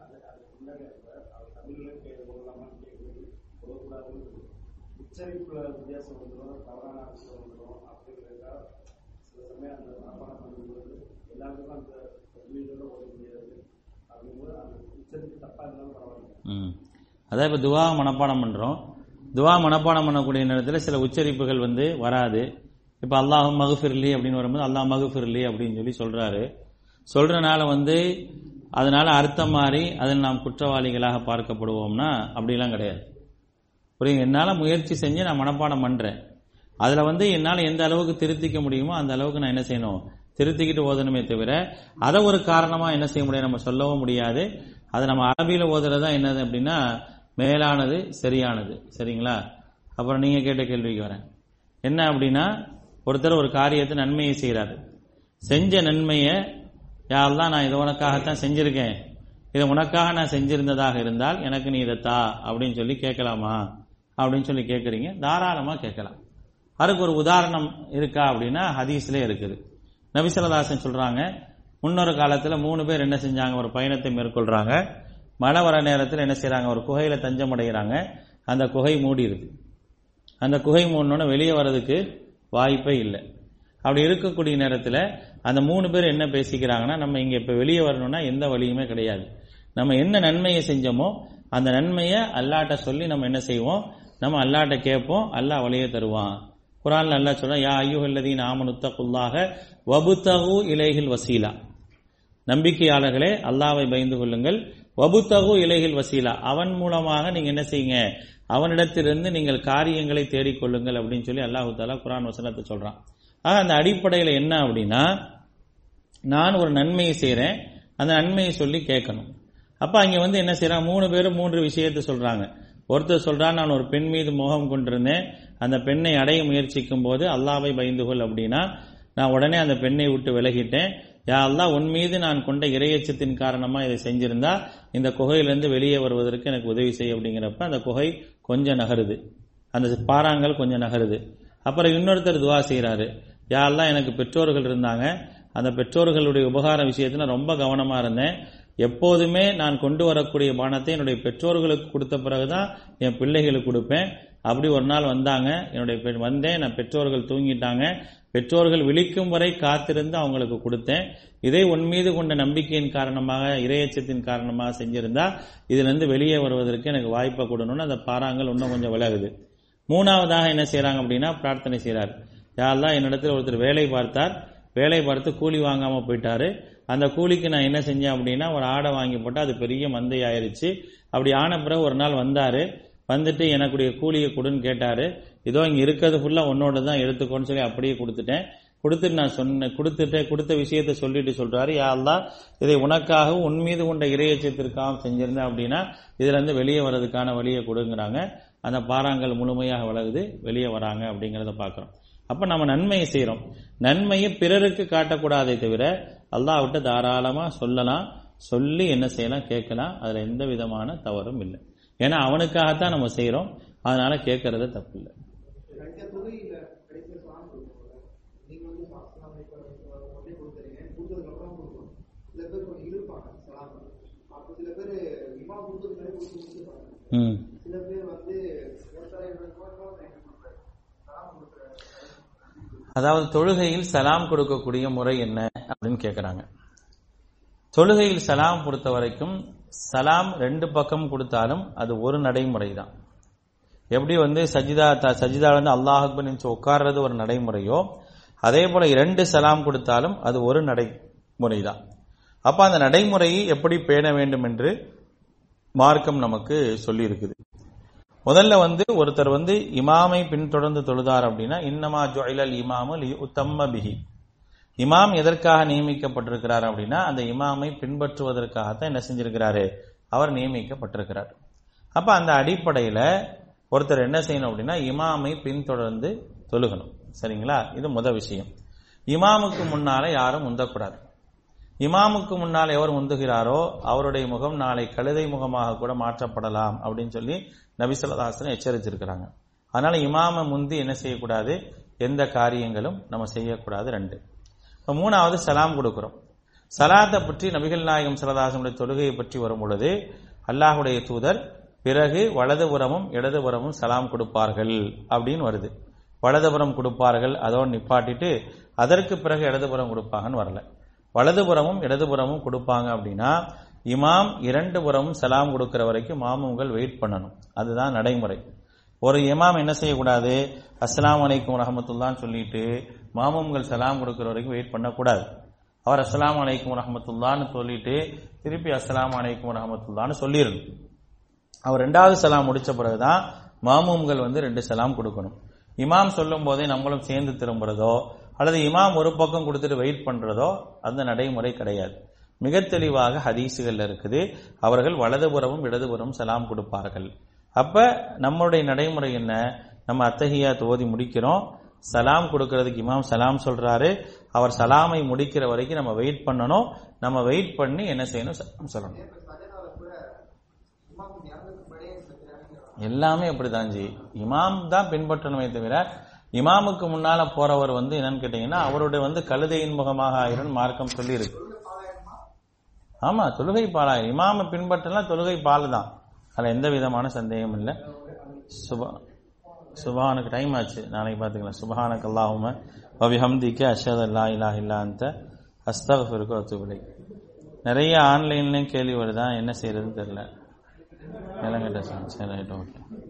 உச்சரிப்புல வித்தியாசம் வந்துடும் தவறான அர்த்தம் வந்துடும் அப்படிங்கிறதா சில சமயம் அந்த மனப்பாடம் பண்ணும்போது எல்லாத்துக்கும் அந்த தமிழோட ஓட முடியாது அப்படிங்கும்போது அந்த உச்சரிப்பு தப்பா இருந்தாலும் பரவாயில்ல ம் அதான் இப்போ துவா மனப்பாடம் பண்றோம் துவா மனப்பாடம் பண்ணக்கூடிய நேரத்தில் சில உச்சரிப்புகள் வந்து வராது இப்போ அல்லாஹ் மகுஃபிர்லி அப்படின்னு வரும்போது அல்லாஹ் மகுஃபிர்லி அப்படின்னு சொல்லி சொல்றாரு சொல்றனால வந்து அதனால அர்த்தம் மாறி அதில் நாம் குற்றவாளிகளாக பார்க்கப்படுவோம்னா அப்படிலாம் கிடையாது புரியுங்க என்னால் முயற்சி செஞ்சு நான் மனப்பாடம் பண்றேன் அதுல வந்து என்னால் எந்த அளவுக்கு திருத்திக்க முடியுமோ அந்த அளவுக்கு நான் என்ன செய்யணும் திருத்திக்கிட்டு ஓதணுமே தவிர அதை ஒரு காரணமா என்ன செய்ய முடியாது நம்ம சொல்லவும் முடியாது அது நம்ம அரபியில ஓதுறது தான் என்னது அப்படின்னா மேலானது சரியானது சரிங்களா அப்புறம் நீங்க கேட்ட கேள்விக்கு வரேன் என்ன அப்படின்னா ஒருத்தர் ஒரு காரியத்தை நன்மையை செய்றாரு செஞ்ச நன்மையை யாரெல்லாம் நான் இதை உனக்காகத்தான் செஞ்சிருக்கேன் இதை உனக்காக நான் செஞ்சிருந்ததாக இருந்தால் எனக்கு நீ இதை தா அப்படின்னு சொல்லி கேட்கலாமா அப்படின்னு சொல்லி கேட்குறீங்க தாராளமா கேட்கலாம் அதுக்கு ஒரு உதாரணம் இருக்கா அப்படின்னா ஹதீஸ்ல இருக்குது நபிசல்லதாசன் சொல்றாங்க முன்னொரு காலத்துல மூணு பேர் என்ன செஞ்சாங்க ஒரு பயணத்தை மேற்கொள்றாங்க மழை வர நேரத்தில் என்ன செய்றாங்க ஒரு குகையில தஞ்சம் அடைகிறாங்க அந்த குகை மூடிடுது அந்த குகை மூடணுன்னு வெளியே வர்றதுக்கு வாய்ப்பே இல்லை அப்படி இருக்கக்கூடிய நேரத்தில் அந்த மூணு பேர் என்ன பேசிக்கிறாங்கன்னா நம்ம இங்க இப்ப வெளியே வரணும்னா எந்த வழியுமே கிடையாது நம்ம என்ன நன்மையை செஞ்சோமோ அந்த நன்மையை அல்லாட்ட சொல்லி நம்ம என்ன செய்வோம் நம்ம அல்லாட்ட கேட்போம் அல்லாஹ் வழியை தருவான் குரான்ல அல்லாஹ் சொல்றான் யா ஐயுஹல்லதீன் ஆமனுத்தகுல்லாக வபுத்தகு இலைகில் வசீலா நம்பிக்கையாளர்களே அல்லாவை பயந்து கொள்ளுங்கள் வபுத்தகு இலைகில் வசீலா அவன் மூலமாக நீங்க என்ன செய்யுங்க அவனிடத்திலிருந்து நீங்கள் காரியங்களை தேடிக்கொள்ளுங்கள் அப்படின்னு சொல்லி அல்லாஹு தாலா குரான் வசனத்தை சொல்றான் ஆக அந்த அடிப்படையில் என்ன அப்படின்னா நான் ஒரு நன்மையை செய்றேன் அந்த நன்மையை சொல்லி கேட்கணும் அப்ப அங்க வந்து என்ன செய்யறாங்க மூணு பேரும் மூன்று விஷயத்தை சொல்றாங்க ஒருத்தர் சொல்றான் நான் ஒரு பெண் மீது மோகம் கொண்டிருந்தேன் அந்த பெண்ணை அடைய முயற்சிக்கும் போது அல்லாவை பயந்து கொள் அப்படின்னா நான் உடனே அந்த பெண்ணை விட்டு விலகிட்டேன் யா அல்லாஹ் உன் மீது நான் கொண்ட இரையச்சத்தின் காரணமா இதை செஞ்சிருந்தா இந்த குகையிலிருந்து வெளியே வருவதற்கு எனக்கு உதவி செய் அப்படிங்கிறப்ப அந்த குகை கொஞ்சம் நகருது அந்த பாறாங்கல் கொஞ்சம் நகருது அப்புறம் இன்னொருத்தர் துவா செய்றாரு யா அல்லாஹ் எனக்கு பெற்றோர்கள் இருந்தாங்க அந்த பெற்றோர்களுடைய உபகார விஷயத்துல ரொம்ப கவனமா இருந்தேன் எப்போதுமே நான் கொண்டு வரக்கூடிய பானத்தை என்னுடைய பெற்றோர்களுக்கு கொடுத்த பிறகுதான் என் பிள்ளைகளுக்கு கொடுப்பேன் அப்படி ஒரு நாள் வந்தாங்க என்னுடைய பெ- வந்தேன் நான் பெற்றோர்கள் தூங்கிட்டாங்க பெற்றோர்கள் விழிக்கும் வரை காத்திருந்து அவங்களுக்கு கொடுத்தேன் இதை உன் மீது கொண்ட நம்பிக்கையின் காரணமாக இரையச்சத்தின் காரணமாக செஞ்சிருந்தா இதுல இருந்து வெளியே வருவதற்கு எனக்கு வாய்ப்பை கொடுக்கணும்னு அந்த பாறாங்கல் இன்னும் கொஞ்சம் விலகுது மூணாவதாக என்ன செய்றாங்க அப்படின்னா பிரார்த்தனை செய்றாரு யாரெல்லாம் என்னிடத்தில் ஒருத்தர் வேலை பார்த்தார் வேலை பார்த்து கூலி வாங்காம போயிட்டாரு அந்த கூலிக்கு நான் என்ன செஞ்சேன் அப்படின்னா ஒரு ஆடை வாங்கி போட்டு அது பெரிய மந்தை ஆயிருச்சு அப்படி ஆன பிறகு ஒரு நாள் வந்தாரு வந்துட்டு எனக்குடைய கூலியை கொடுன்னு கேட்டாரு இதோ இங்க இருக்கிறது ஃபுல்லா உன்னோட தான் எடுத்துக்கோன்னு சொல்லி அப்படியே கொடுத்துட்டேன் கொடுத்துட்டு நான் சொன்ன கொடுத்துட்டு கொடுத்த விஷயத்த சொல்லிட்டு சொல்றாரு யா அல்லாஹ் இதை உனக்காகவும் உன் மீது கொண்ட இறையச்சத்திற்காகவும் செஞ்சிருந்தேன் அப்படின்னா இதுல இருந்து வெளியே வர்றதுக்கான வழியை கொடுங்கிறாங்க அந்த பாறாங்கல் முழுமையாக விலகுது வெளியே வராங்க அப்படிங்கறத பார்க்கிறோம் அப்ப நம்ம நன்மையை செய்றோம் நன்மையை பிறருக்கு காட்டக்கூடாதே தவிர அல்லாஹ்விட்ட தாராளமா சொல்லலாம் சொல்லி என்ன செய்யலாம் கேட்கலாம் அதுல எந்த விதமான தவறும் இல்லை ஏன்னா அவனுக்காகத்தான் நம்ம செய்றோம் அதனால கேட்கறது தப்பு இல்லை கடைசியா தொழுகையில கடைசியா சாமி கொடுக்கணும் நீங்க வந்து சாஸ்திரம் ஒன்றே கொடுத்துறீங்க கொடுத்ததுக்கு அப்புறம் கொடுக்கணும் சில பேர் கொஞ்சம் இழுப்பாங்க சலாம் அப்ப சில பேர் இமா கொடுத்ததுக்கு முன்னாடி கொடுத்து முடிச்சுப்பாங்க ம் சில பேர் வந்து ஒருத்தரை கொடுக்குறாரு சலாம் கொடுக்குறாரு அதாவது தொழுகையில் சலாம் கொடுக்கக்கூடிய முறை என்ன அப்படின்னு கேட்கறாங்க தொழுகையில் சலாம் பொறுத்த வரைக்கும் சலாம் ரெண்டு பக்கம் கொடுத்தாலும் அது ஒரு நடைமுறை தான் எப்படி வந்து சஜிதா த- சஜிதா வந்து அல்லாஹ் அக்பர் நினைச்சு உட்கார்றது ஒரு நடைமுறையோ அதே போல இரண்டு சலாம் கொடுத்தாலும் அது ஒரு நடைமுறை தான் அப்ப அந்த நடைமுறையை எப்படி பேண வேண்டும் என்று மார்க்கம் நமக்கு சொல்லி இருக்குது முதல்ல வந்து ஒருத்தர் வந்து இமாமை பின்தொடர்ந்து தொழுதார் அப்படின்னா இன்னமா ஜுஇலல் இமாமு லியுத்தம்ம பிஹி இமாம் எதற்காக நியமிக்கப்பட்டிருக்கிறார் அப்படின்னா அந்த இமாமை பின்பற்றுவதற்காகத்தான் என்ன செஞ்சிருக்கிறாரு அவர் நியமிக்கப்பட்டிருக்கிறார் அப்ப அந்த அடிப்படையில ஒருத்தர் என்ன செய்யணும் அப்படின்னா இமாமை பின்தொடர்ந்து தொழுகணும் சரிங்களா இது முத விஷயம் இமாமுக்கு முன்னால யாரும் முந்தக்கூடாது இமாமுக்கு முன்னால் எவர் முந்துகிறாரோ அவருடைய முகம் நாளை கழுதை முகமாக கூட மாற்றப்படலாம் அப்படின்னு சொல்லி நபிசல்லாசனம் எச்சரித்திருக்கிறாங்க அதனால இமாம முந்தி என்ன செய்யக்கூடாது எந்த காரியங்களும் நம்ம செய்யக்கூடாது ரெண்டு இப்ப மூணாவது சலாம் கொடுக்கிறோம் சலாத்தை பற்றி நபிகள் நாயகம் சலதாசனுடைய தொழுகையை பற்றி வரும் பொழுது அல்லாஹுடைய தூதர் பிறகு வலதுபுறமும் இடதுபுறமும் சலாம் கொடுப்பார்கள் அப்படின்னு வருது வலதுபுறம் கொடுப்பார்கள் அதோடு நிப்பாட்டிட்டு அதற்கு பிறகு இடதுபுறம் கொடுப்பாங்கன்னு வரல வலதுபுறமும் இடதுபுறமும் கொடுப்பாங்க அப்படின்னா இமாம் இரண்டு புறமும் சலாம் கொடுக்கிற வரைக்கும் மாமுங்கள் வெயிட் பண்ணணும் அதுதான் நடைமுறை ஒரு இமாம் என்ன செய்யக்கூடாது அஸ்ஸலாமு அலைக்கும் ரஹமத்துல்லான்னு சொல்லிட்டு மாமும்கள் சலாம் கொடுக்கிற வரைக்கும் வெயிட் பண்ணக்கூடாது அவர் அஸ்ஸலாமு அலைக்கும் ரஹமத்துல்லான்னு சொல்லிட்டு திருப்பி அஸ்ஸலாமு அலைக்கும் ரஹமத்துல்லான்னு சொல்லிடணும் அவர் ரெண்டாவது சலாம் முடிச்ச பிறகுதான் மாமூம்கள் வந்து ரெண்டு சலாம் கொடுக்கணும் இமாம் சொல்லும் போதே நம்மளும் சேர்ந்து திரும்புறதோ அல்லது இமாம் ஒரு பக்கம் கொடுத்துட்டு வெயிட் பண்றதோ அந்த நடைமுறை கிடையாது மிக தெளிவாக ஹதீசுகள்ல இருக்குது அவர்கள் வலதுபுறமும் இடதுபுறமும் சலாம் கொடுப்பார்கள் அப்ப நம்மளுடைய நடைமுறை என்ன நம்ம அத்தஹியா ஓதி முடிக்கிறோம் சலாம் கொடுக்கறதுக்கு இமாம் சலாம் சொல்றாரு அவர் சலாமை முடிக்கிற வரைக்கும் நம்ம வெயிட் பண்ணணும் நம்ம வெயிட் பண்ணி என்ன செய்யணும் சலாம் சொல்லணும் சஜனால கூட இமாம் இறந்ததுக்கு முன்னாடியே செஞ்சுறாங்க எல்லாமே அப்படிதான் ஜி இமாம் தான் பின்பற்றணுமே தவிர இமாமுக்கு முன்னால போறவர் வந்து என்னன்னு கேட்டீங்கன்னா அவருடைய வந்து கழுதையின் முகமாக ஆயிரும் மார்க்கம் சொல்லி இருக்கு ஆமா தொழுகை பாலாயிரம் இமாம பின்பற்றலாம் தொழுகை பால் தான் அதுல எந்த விதமான சந்தேகம் இல்லை சுபா சுபானுக்கு டைம் ஆச்சு நாளைக்கு பார்த்துக்கலாம் சுபஹானக் அல்லாஹும வபிஹம்திக்க அஷத் அல்லா இலா இல்லா அந்த அஸ்தகுருக்கு ஒத்துவிலை நிறைய ஆன்லைன்லயும் கேள்வி வருதா என்ன செய்யறதுன்னு தெரியல நிலங்கட்ட சார் சரி ரைட் ஓகே